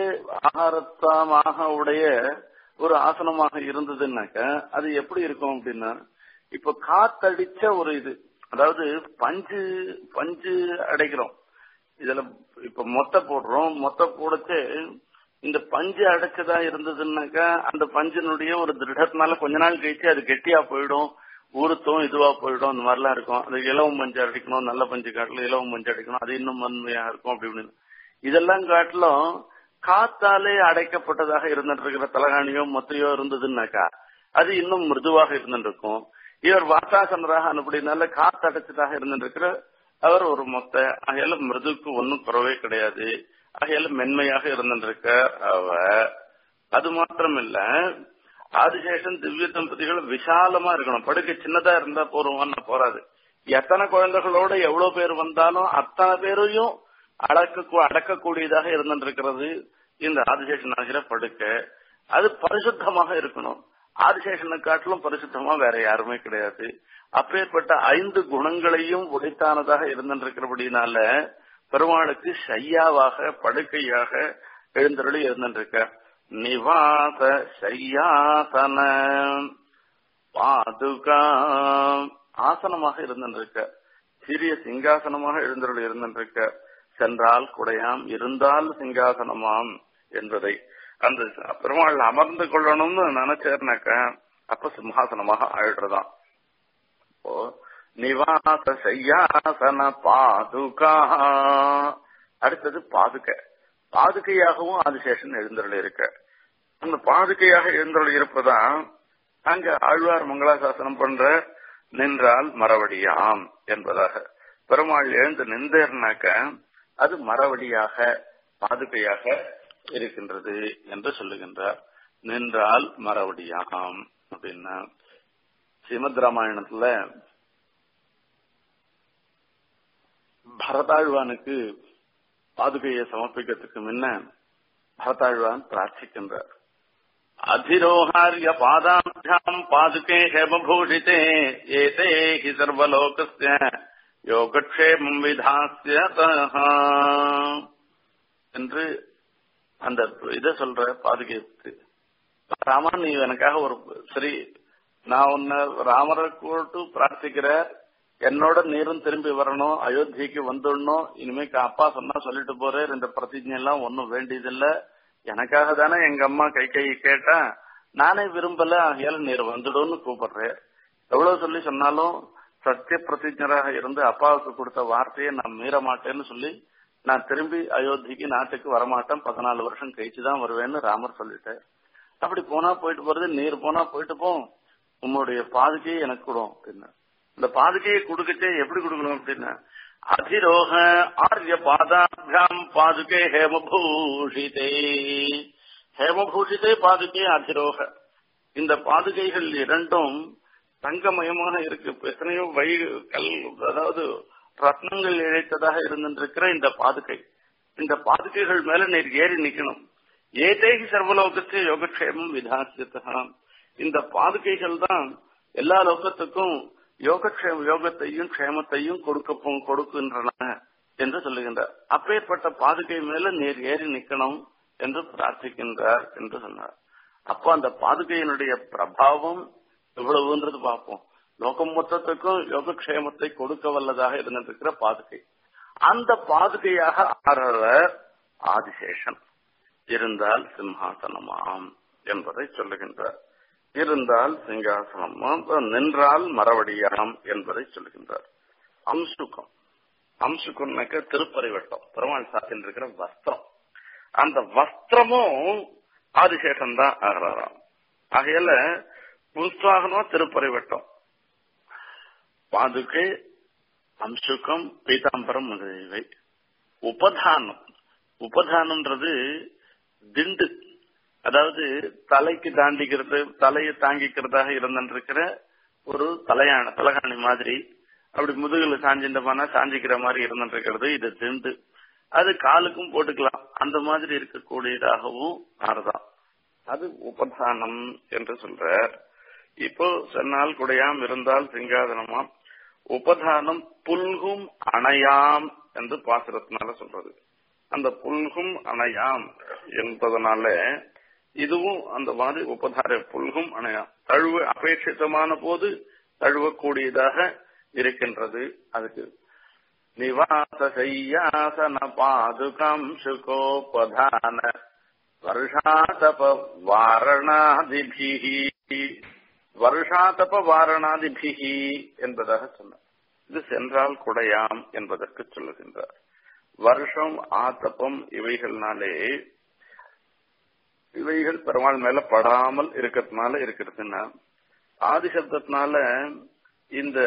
ஆகாரத்தமாக உடைய ஒரு ஆசனமாக இருந்ததுன்னாக்க அது எப்படி இருக்கும் அப்படின்னா இப்ப காத்தடிச்ச ஒரு இது அதாவது பஞ்சு பஞ்சு அடைக்கிறோம் இதுல இப்ப மொத்த போடுறோம் மொத்த போடச்சு இந்த பஞ்சு அடைச்சதா இருந்ததுன்னாக்கா அந்த பஞ்சினுடைய ஒரு திருடத்தினால கொஞ்ச நாள் கழிச்சு அது கெட்டியா போயிடும் ஊருத்தும் இதுவா போயிடும் அந்த மாதிரிலாம் இருக்கும் அது இலவம் பஞ்சு அடிக்கணும் நல்ல பஞ்சு காட்டுல இலவம் பஞ்சு அடிக்கணும் அது இன்னும் மென்மையா இருக்கும் அப்படி இப்படின்னு இதெல்லாம் காட்டிலும் காத்தாலே அடைக்கப்பட்டதாக இருந்துட்டு இருக்கிற தலகாணியோ மொத்தையோ இருந்ததுன்னாக்கா அது இன்னும் மிருதுவாக இருந்துட்டு இருக்கும் இவர் வாசாசனராக அப்படினால காத்து அடைச்சதாக இருந்துருக்கிற அவர் ஒரு மொத்த ஆகையால மிருதுக்கு ஒன்னும் குறவே கிடையாது ஆகையால மென்மையாக இருந்துருக்க அவ அது மாத்திரம் இல்ல ஆதிசேஷன் திவ்ய தம்பதிகள் விசாலமா இருக்கணும் படுக்கை சின்னதா இருந்தா போறோம்னா போறாது எத்தனை குழந்தைகளோட எவ்வளவு பேர் வந்தாலும் அத்தனை பேரையும் அடக்க அடக்கக்கூடியதாக இருந்துருக்கிறது இந்த ஆதிசேஷன் ஆகிற படுக்கை அது பரிசுத்தமாக இருக்கணும் ஆதிசேஷனை காட்டிலும் பரிசுத்தமா வேற யாருமே கிடையாது அப்பேற்பட்ட ஐந்து குணங்களையும் உடைத்தானதாக இருந்திருக்கிறபடினால பெருமாளுக்கு சையாவாக படுக்கையாக எழுந்தருளி இருந்திருக்க நிவாச சையாசன பாதுகா ஆசனமாக இருந்திருக்க சிறிய சிங்காசனமாக எழுந்தருளி இருந்திருக்க சென்றால் குடையாம் இருந்தால் சிங்காசனமாம் என்பதை அந்த பெருமாள் அமர்ந்து கொள்ளணும்னு நினைச்சேர்னாக்க அப்ப சிம்ஹாசனமாக ஆயிடுறதாம் இப்போ நிவாச செய்யாசன பாதுகா அடுத்தது பாதுகை பாதுகையாகவும் ஆதிசேஷன் எழுந்தருள் இருக்க அந்த பாதுகையாக எழுந்தருள் இருப்பதா அங்க ஆழ்வார் மங்களாசாசனம் பண்ற நின்றால் மரவடியாம் என்பதாக பெருமாள் எழுந்து நின்றேர்னாக்க அது மரவடியாக பாதுகையாக இருக்கின்றது என்று சொல்லுகின்றார் நின்றால் மரவடியாம் அப்படின்னா ஸ்ரீமத் ராமாயணத்துல பரதாழ்வானுக்கு பாதுகையை சமர்ப்பிக்கிறதுக்கு முன்ன பரதாழ்வான் பிரார்த்திக்கின்றார் அதிரோஹாரிய பாதாபியாம் பாதுகே ஹேமபூஷிதே ஏதே ஹி சர்வலோகஸ்ய யோகக்ஷேமம் விதாசிய என்று அந்த இத சொல்ற பாதுகைக்கு ராமா நீ எனக்காக ஒரு சரி நான் உன்னை ராமரை கூட்டு பிரார்த்திக்கிற என்னோட நீரும் திரும்பி வரணும் அயோத்திக்கு வந்துடணும் இனிமே அப்பா சொன்னா சொல்லிட்டு போறேன் இந்த பிரதிஜை எல்லாம் ஒன்னும் வேண்டியதில்ல எனக்காக தானே எங்க அம்மா கை கை கேட்டா நானே விரும்பல ஆகையால நீர் வந்துடும்னு கூப்பிடுறேன் எவ்வளவு சொல்லி சொன்னாலும் சத்திய பிரதிஜராக இருந்து அப்பாவுக்கு கொடுத்த வார்த்தையை நான் மீற மாட்டேன்னு சொல்லி நான் திரும்பி அயோத்திக்கு நாட்டுக்கு வரமாட்டேன் பதினாலு வருஷம் கழிச்சு தான் வருவேன்னு ராமர் சொல்லிட்டார் அப்படி போனா போயிட்டு போறது நீர் போனா போயிட்டு போம் உங்களுடைய பாதுகையை எனக்கு கொடும் அப்படின்னா இந்த பாதுகையை கொடுக்கச்சே எப்படி கொடுக்கணும் அப்படின்னா அதிரோக ஆரிய பாதாபியாம் பாதுகே ஹேமபூஷிதே ஹேமபூஷிதே பாதுகே அதிரோக இந்த பாதுகைகள் இரண்டும் தங்கமயமாக இருக்கு எத்தனையோ வை கல் அதாவது ரத்னங்கள் இழைத்ததாக இருந்திருக்கிற இந்த பாதுகை இந்த பாதுகைகள் மேல நீர் ஏறி நிக்கணும் ஏதேகி சர்வலோகத்து யோகக்ஷேமம் விதாசியத்தா இந்த பாதுகைகள் தான் எல்லா லோகத்துக்கும் யோகக்ஷேம யோகத்தையும் க்ஷேமத்தையும் கொடுக்க கொடுக்கின்றன என்று சொல்லுகின்றார் அப்பேற்பட்ட பாதுகை மேல நீர் ஏறி நிக்கணும் என்று பிரார்த்திக்கின்றார் என்று சொன்னார் அப்போ அந்த பாதுகையினுடைய பிரபாவம் எவ்வளவுன்றது பார்ப்போம் லோகம் மொத்தத்துக்கும் யோகக்ஷேமத்தை கொடுக்க வல்லதாக இருந்திருக்கிற பாதுகை அந்த பாதுகையாக ஆறவர் ஆதிசேஷன் இருந்தால் சிம்ஹாசனமாம் என்பதை சொல்லுகின்றார் இருந்தால் சிங்காசனமாம் நின்றால் மரவடியாம் என்பதை சொல்லுகின்றார் அம்சுகம் அம்சுகம்னாக்க திருப்பறை வட்டம் பெருமாள் சாத்தின் இருக்கிற வஸ்திரம் அந்த வஸ்திரமும் ஆதிசேஷன் தான் ஆகிறாராம் ஆகையால புஸ்வாகனம் திருப்பறை வட்டம் பாதுகை அம்சுகம் பீதாம்பரம் முதலியவை உபதானம் உபதானம்ன்றது திண்டு அதாவது தலைக்கு தாண்டிக்கிறது தலையை தாங்கிக்கிறதாக இருந்திருக்கிற ஒரு தலையான தலகாணி மாதிரி அப்படி முதுகுல சாஞ்சின்றமான சாஞ்சிக்கிற மாதிரி இருந்திருக்கிறது இது திண்டு அது காலுக்கும் போட்டுக்கலாம் அந்த மாதிரி இருக்கக்கூடியதாகவும் மாறுதான் அது உபதானம் என்று சொல்றார் இப்போ சென்னால் குடையாம் இருந்தால் சிங்காதனமாம் உபதானம் புல்கும் அணையாம் என்று பாசுரத்தினால சொல்றது அந்த புல்கும் அணையாம் என்பதனால இதுவும் அந்த மாதிரி உபதார புல்கும் அணையாம் தழுவ அபேட்சிதமான போது தழுவக்கூடியதாக இருக்கின்றது அதுக்கு நிவாச செய்யாசன பாதுகம் சுகோபதான வருஷாதப வாரணாதிபிகி வருஷாதப வாரணாதிபிகி என்பதாக சொன்னார் இது சென்றால் குடையாம் என்பதற்கு சொல்லுகின்றார் வருஷம் ஆத்தப்பம் இவைகள்னாலே இவைகள் பெருமாள் மேல படாமல் இருக்கிறதுனால இருக்கிறதுன்னா ஆதிசப்தத்தினால இந்த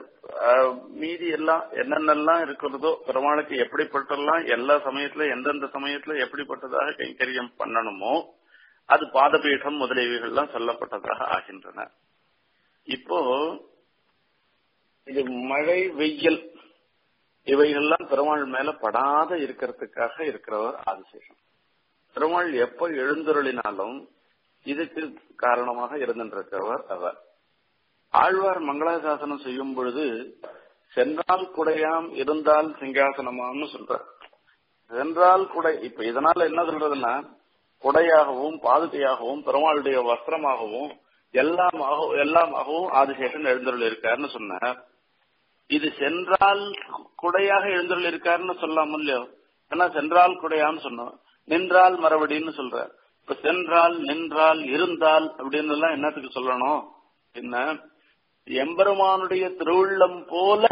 மீதி எல்லாம் என்னென்னலாம் இருக்கிறதோ பெருமாளுக்கு எப்படிப்பட்டெல்லாம் எல்லா சமயத்துல எந்தெந்த சமயத்துல எப்படிப்பட்டதாக கைங்கரியம் பண்ணணுமோ அது பாதபீடம் முதலியவைகள்லாம் சொல்லப்பட்டதாக ஆகின்றன இப்போ இது மழை வெயில் இவைகள்லாம் பெருமாள் மேல படாத இருக்கிறதுக்காக இருக்கிறவர் ஆதிசேஷன் பெருமாள் எப்ப எழுந்தருளினாலும் இதுக்கு காரணமாக இருந்திருக்கிறவர் அவர் ஆழ்வார் மங்களாசாசனம் செய்யும் பொழுது சென்றால் குடையாம் இருந்தால் சிங்காசனமாம்னு சொல்றார் சென்றால் குடை இப்ப இதனால என்ன சொல்றதுன்னா குடையாகவும் பாதுகையாகவும் பெருமாளுடைய வஸ்திரமாகவும் எல்லாமாக எல்லாமாகவும் ஆதிசேஷன் எழுந்தருள் இருக்காருன்னு சொன்னார் இது சென்றால் குடையாக எழுந்தருள் இருக்காருன்னு சொல்லாம இல்லையோ ஏன்னா சென்றால் குடையான்னு சொன்னோம் நின்றால் மறுபடின்னு சொல்ற இப்ப சென்றால் நின்றால் இருந்தால் அப்படின்னு எல்லாம் என்னத்துக்கு சொல்லணும் என்ன எம்பெருமானுடைய திருவுள்ளம் போல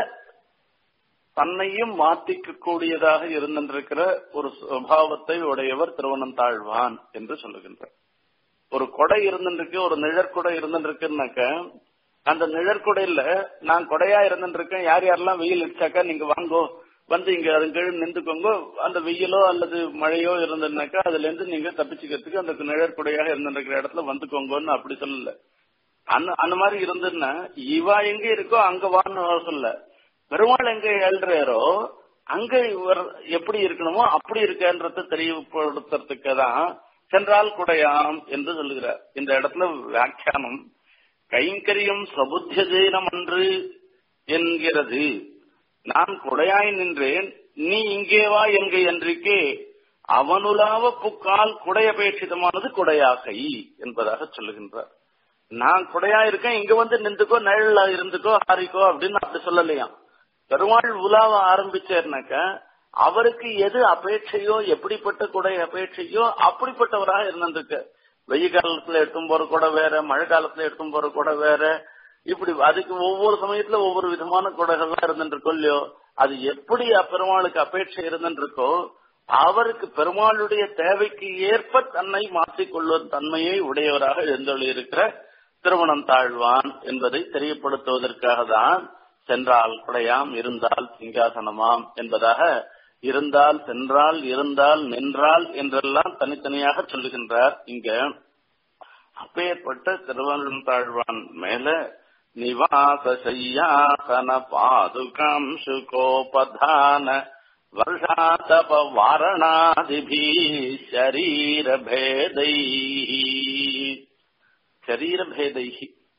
தன்னையும் மாத்திக்க கூடியதாக இருந்திருக்கிற ஒரு சுபாவத்தை உடையவர் திருவனந்தாழ்வான் என்று சொல்லுகின்றார் ஒரு கொடை இருந்துருக்கு ஒரு நிழற்கொடை இருந்துருக்குன்னாக்க அந்த நிழற்கொடையில நான் கொடையா இருந்துருக்கேன் யார் யாரெல்லாம் வெயில் அடிச்சாக்கா நீங்க வாங்கோ வந்து இங்க அதன் கீழ் நின்றுக்கோங்க அந்த வெயிலோ அல்லது மழையோ இருந்ததுனாக்கா அதுல இருந்து நீங்க தப்பிச்சுக்கிறதுக்கு அந்த நிழற்கொடையாக இருந்திருக்கிற இடத்துல வந்துக்கோங்கன்னு அப்படி சொல்லல அந்த அந்த மாதிரி இருந்ததுன்னா இவா எங்க இருக்கோ அங்க வான்னு சொல்ல பெருமாள் எங்க எழுறாரோ அங்க இவர் எப்படி இருக்கணுமோ அப்படி இருக்கன்றத தெரியப்படுத்துறதுக்கு தான் சென்றால் குடையாம் என்று சொல்லுகிறார் இந்த இடத்துல வியாக்கியானம் கைங்கரியம் சபுத்தியதேனம் அன்று என்கிறது நான் குடையாய் நின்றேன் நீ இங்கே வா எங்க என்றிக்கே அவனுலாவ புக்கால் குடையபேட்சிதமானது குடையாகை என்பதாக சொல்லுகின்றார் நான் குடையா இருக்கேன் இங்க வந்து நின்றுக்கோ நிழல்ல இருந்துக்கோ ஆறிக்கோ அப்படின்னு அப்படி சொல்லலையாம் பெருமாள் உலாவ ஆரம்பிச்சாருனாக்க அவருக்கு எது அபேட்சையோ எப்படிப்பட்ட குடை அபேட்சையோ அப்படிப்பட்டவராக இருந்திருக்கு வெயில் காலத்துல எடுத்தும் போற கூட வேற மழை காலத்துல எடுத்தும் போற கூட வேற இப்படி அதுக்கு ஒவ்வொரு சமயத்துல ஒவ்வொரு விதமான குடைகள்லாம் இருந்துருக்கோ இல்லையோ அது எப்படி பெருமாளுக்கு அபேட்சை இருந்துருக்கோ அவருக்கு பெருமாளுடைய தேவைக்கு ஏற்ப தன்னை மாற்றிக்கொள்ளும் தன்மையை உடையவராக எழுந்தொழி இருக்கிற திருமணம் தாழ்வான் என்பதை தெரியப்படுத்துவதற்காக தான் சென்றால் குடையாம் இருந்தால் சிங்காசனமாம் என்பதாக இருந்தால் சென்றால் இருந்தால் நின்றால் என்றெல்லாம் தனித்தனியாக சொல்லுகின்றார் இங்க அப்பேற்பட்ட திருவனந்தாழ்வான் மேல நிவாச செய்யாசன பாதுகாம் சுகோபதான வருஷாதப வாரணாதிபி ஷரீர பேதை ஷரீர பேதை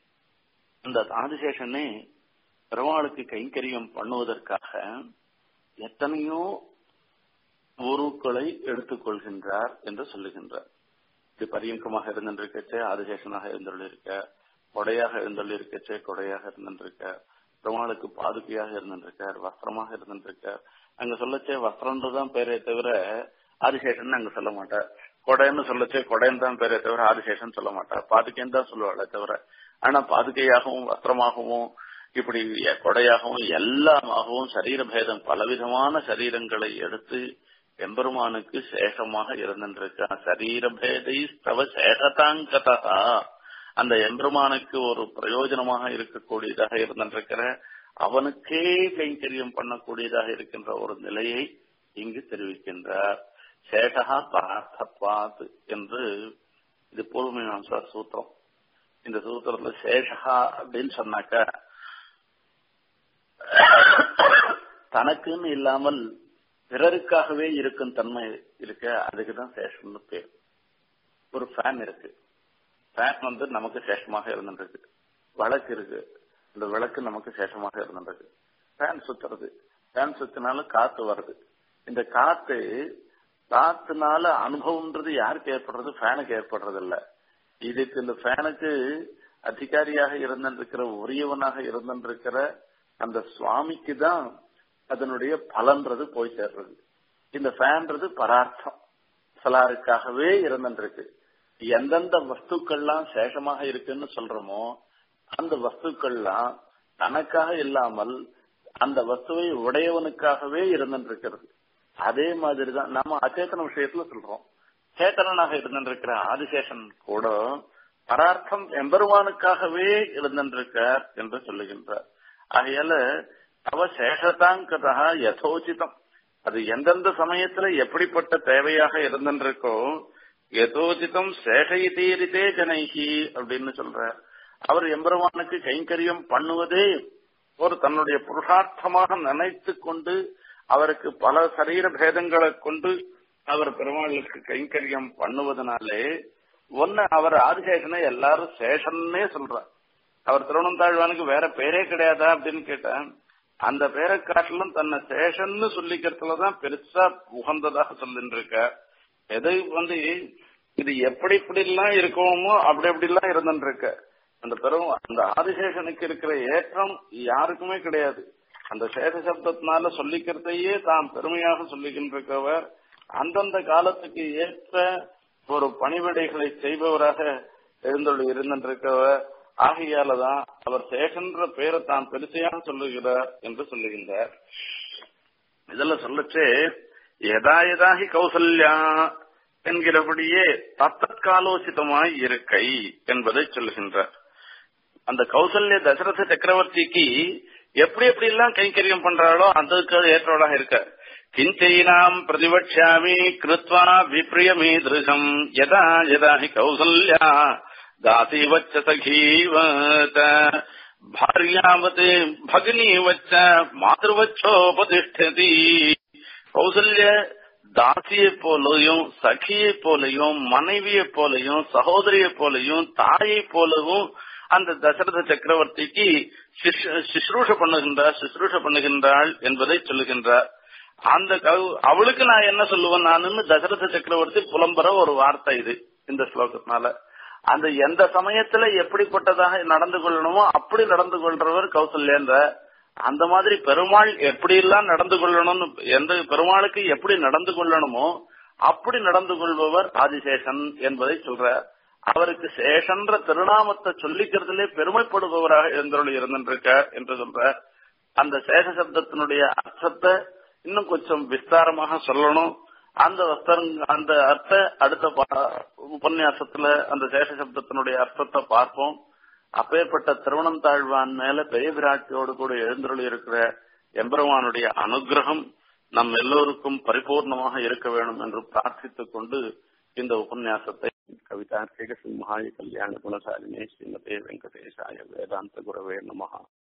அந்த ஆதிசேஷனே பெருமாளுக்கு கைங்கரியம் பண்ணுவதற்காக எத்தனையோ உருக்களை எடுத்துக்கொள்கின்றார் என்று சொல்லுகின்றார் இது பரியங்கமாக இருந்திருக்கச்சே ஆதிசேஷனாக இருந்துள்ளிருக்க கொடையாக இருந்துள்ளிருக்கச்சே கொடையாக இருந்திருக்க பெருமாளுக்கு பாதுகையாக இருந்திருக்கார் வஸ்திரமாக இருந்திருக்கார் அங்க சொல்லச்சே வஸ்திரம்ன்றதுதான் பேரே தவிர ஆதிசேஷன் அங்க சொல்ல மாட்டார் கொடைன்னு சொல்லச்சே கொடைன்னு தான் பேரே தவிர ஆதிசேஷன் சொல்ல மாட்டார் பாதுகைன்னு தான் சொல்லுவாளே தவிர ஆனா பாதுகையாகவும் வஸ்திரமாகவும் இப்படி கொடையாகவும் எல்லாமாகவும் சரீர பேதம் பலவிதமான சரீரங்களை எடுத்து எம்பெருமானுக்கு சேஷமாக இருந்திருக்கான் சரீர பேதை ஸ்தவ சேஷதாங்கதா அந்த எம்பெருமானுக்கு ஒரு பிரயோஜனமாக இருக்கக்கூடியதாக இருந்திருக்கிற அவனுக்கே கைங்கரியம் பண்ணக்கூடியதாக இருக்கின்ற ஒரு நிலையை இங்கு தெரிவிக்கின்றார் சேஷகா பரார்த்தத்வாத் என்று இது பூர்வமீமாசா சூத்திரம் இந்த சூத்திரத்துல சேஷகா அப்படின்னு சொன்னாக்க தனக்குன்னு இல்லாமல் பிறருக்காகவே இருக்கும் தன்மை இருக்க அதுக்குதான் சேஷம்னு பேர் ஒரு ஃபேன் இருக்கு ஃபேன் வந்து நமக்கு சேஷமாக இருந்துருக்கு விளக்கு இருக்கு இந்த விளக்கு நமக்கு சேஷமாக இருந்துருக்கு ஃபேன் சுத்துறது ஃபேன் சுத்தினாலும் காத்து வருது இந்த காத்து காத்துனால அனுபவம்ன்றது யாருக்கு ஏற்படுறது ஃபேனுக்கு ஏற்படுறது இல்ல இதுக்கு இந்த ஃபேனுக்கு அதிகாரியாக இருந்திருக்கிற உரியவனாக இருந்திருக்கிற அந்த சுவாமிக்கு தான் அதனுடைய பலன்றது போய் சேர்றது இந்த ஃபேன்றது பரார்த்தம் சலாருக்காகவே இருந்திருக்கு எந்தெந்த வஸ்துக்கள்லாம் சேஷமாக இருக்குன்னு சொல்றோமோ அந்த வஸ்துக்கள்லாம் தனக்காக இல்லாமல் அந்த வஸ்துவை உடையவனுக்காகவே இருந்திருக்கிறது அதே மாதிரிதான் நம்ம அச்சேதன விஷயத்துல சொல்றோம் சேத்தனனாக இருந்திருக்கிற ஆதிசேஷன் கூட பரார்த்தம் எம்பெருமானுக்காகவே இருந்திருக்கார் என்று சொல்லுகின்றார் ஆகையால அவ சேஷதாங்கதா யதோச்சிதம் அது எந்தெந்த சமயத்துல எப்படிப்பட்ட தேவையாக இருந்திருக்கோ யதோச்சிதம் சேஷயிதீரித்தே ஜனைகி அப்படின்னு சொல்ற அவர் எம்பெருமானுக்கு கைங்கரியம் பண்ணுவதே ஒரு தன்னுடைய புருஷார்த்தமாக நினைத்து கொண்டு அவருக்கு பல சரீர பேதங்களை கொண்டு அவர் பெருமாளுக்கு கைங்கரியம் பண்ணுவதனாலே ஒன்னு அவர் ஆதிசேஷனை எல்லாரும் சேஷன்னே சொல்றார் அவர் திருவண்ணந்தாழ்வானுக்கு வேற பேரே கிடையாதா அப்படின்னு கேட்டேன் அந்த பேரை காட்டிலும் தன்னை சேஷன்னு சொல்லிக்கிறதுலதான் பெருசா உகந்ததாக சொல்லிட்டு இருக்க எதை வந்து இது எப்படி இப்படி எல்லாம் இருக்கோமோ அப்படி அப்படி எல்லாம் இருந்துட்டு இருக்க அந்த பெரும் அந்த ஆதிசேஷனுக்கு இருக்கிற ஏற்றம் யாருக்குமே கிடையாது அந்த சேஷ சப்தத்தினால சொல்லிக்கிறதையே தாம் பெருமையாக சொல்லிக்கின்றிருக்கவர் அந்தந்த காலத்துக்கு ஏற்ற ஒரு பணிவிடைகளை செய்பவராக எழுந்தொழி இருந்திருக்கவர் ஆகையாலதான் அவர் சேஷன்ற பேரை தான் பெருசையாக சொல்லுகிறார் என்று சொல்லுகின்றார் இதுல சொல்லச்சே எதா எதாகி கௌசல்யா என்கிறபடியே தத்தற்காலோசிதமாய் இருக்கை என்பதை சொல்லுகின்றார் அந்த கௌசல்ய தசரத சக்கரவர்த்திக்கு எப்படி எப்படி எல்லாம் கைங்கரியம் பண்றாளோ அதுக்கு ஏற்றவளாக இருக்க கிஞ்சைனாம் பிரதிபட்சாமி கிருத்வா விப்ரியமீதிருஷம் யதா யதா ஹி கௌசல்யா தாசிவச்ச சகீவத பாரியாவத் பகினீவச்ச மாதృவச்சோபதிஷ்டதி கௌசல்ய தாசியை போலையும் சகியை போலையும் மனைவியை போலையும் சகோதரியை போலையும் தாயை போலவும் அந்த தசரத சக்கரவர்த்திக்கு சிசுரூஷ பண்ணுகின்றார் சிசுரூஷ பண்ணுகின்றாள் என்பதை சொல்லுகின்றார் அந்த அவளுக்கு நான் என்ன சொல்லுவேன் நானுன்னு தசரத சக்கரவர்த்தி புலம்புற ஒரு வார்த்தை இது இந்த ஸ்லோகத்தினால அந்த எந்த சமயத்துல எப்படிப்பட்டதாக நடந்து கொள்ளணுமோ அப்படி நடந்து கொள்றவர் கௌசல்யன்ற அந்த மாதிரி பெருமாள் எப்படி எல்லாம் நடந்து கொள்ளணும்னு எந்த பெருமாளுக்கு எப்படி நடந்து கொள்ளணுமோ அப்படி நடந்து கொள்பவர் ஆதிசேஷன் என்பதை சொல்ற அவருக்கு சேஷன்ற திருநாமத்தை சொல்லிக்கிறதுலே பெருமைப்படுபவராக இருந்தவர்கள் இருந்திருக்க என்று சொல்ற அந்த சேஷ சப்தத்தினுடைய அர்த்தத்தை இன்னும் கொஞ்சம் விஸ்தாரமாக சொல்லணும் அந்த வஸ்தரம் அந்த அர்த்த அடுத்த உபன்யாசத்துல அந்த சேஷ சப்தத்தினுடைய அர்த்தத்தை பார்ப்போம் அப்பேற்பட்ட திருவணம் தாழ்வான் மேல பெரிய பிராட்டியோடு கூட எழுந்தருளி இருக்கிற எம்பெருமானுடைய அனுகிரகம் நம் எல்லோருக்கும் பரிபூர்ணமாக இருக்க வேண்டும் என்று பிரார்த்தித்துக் கொண்டு இந்த உபன்யாசத்தை கவிதார்க்கிக சிம்ஹாய கல்யாண குணசாலினே ஸ்ரீமதே வெங்கடேசாய வேதாந்த குரவே நமஹா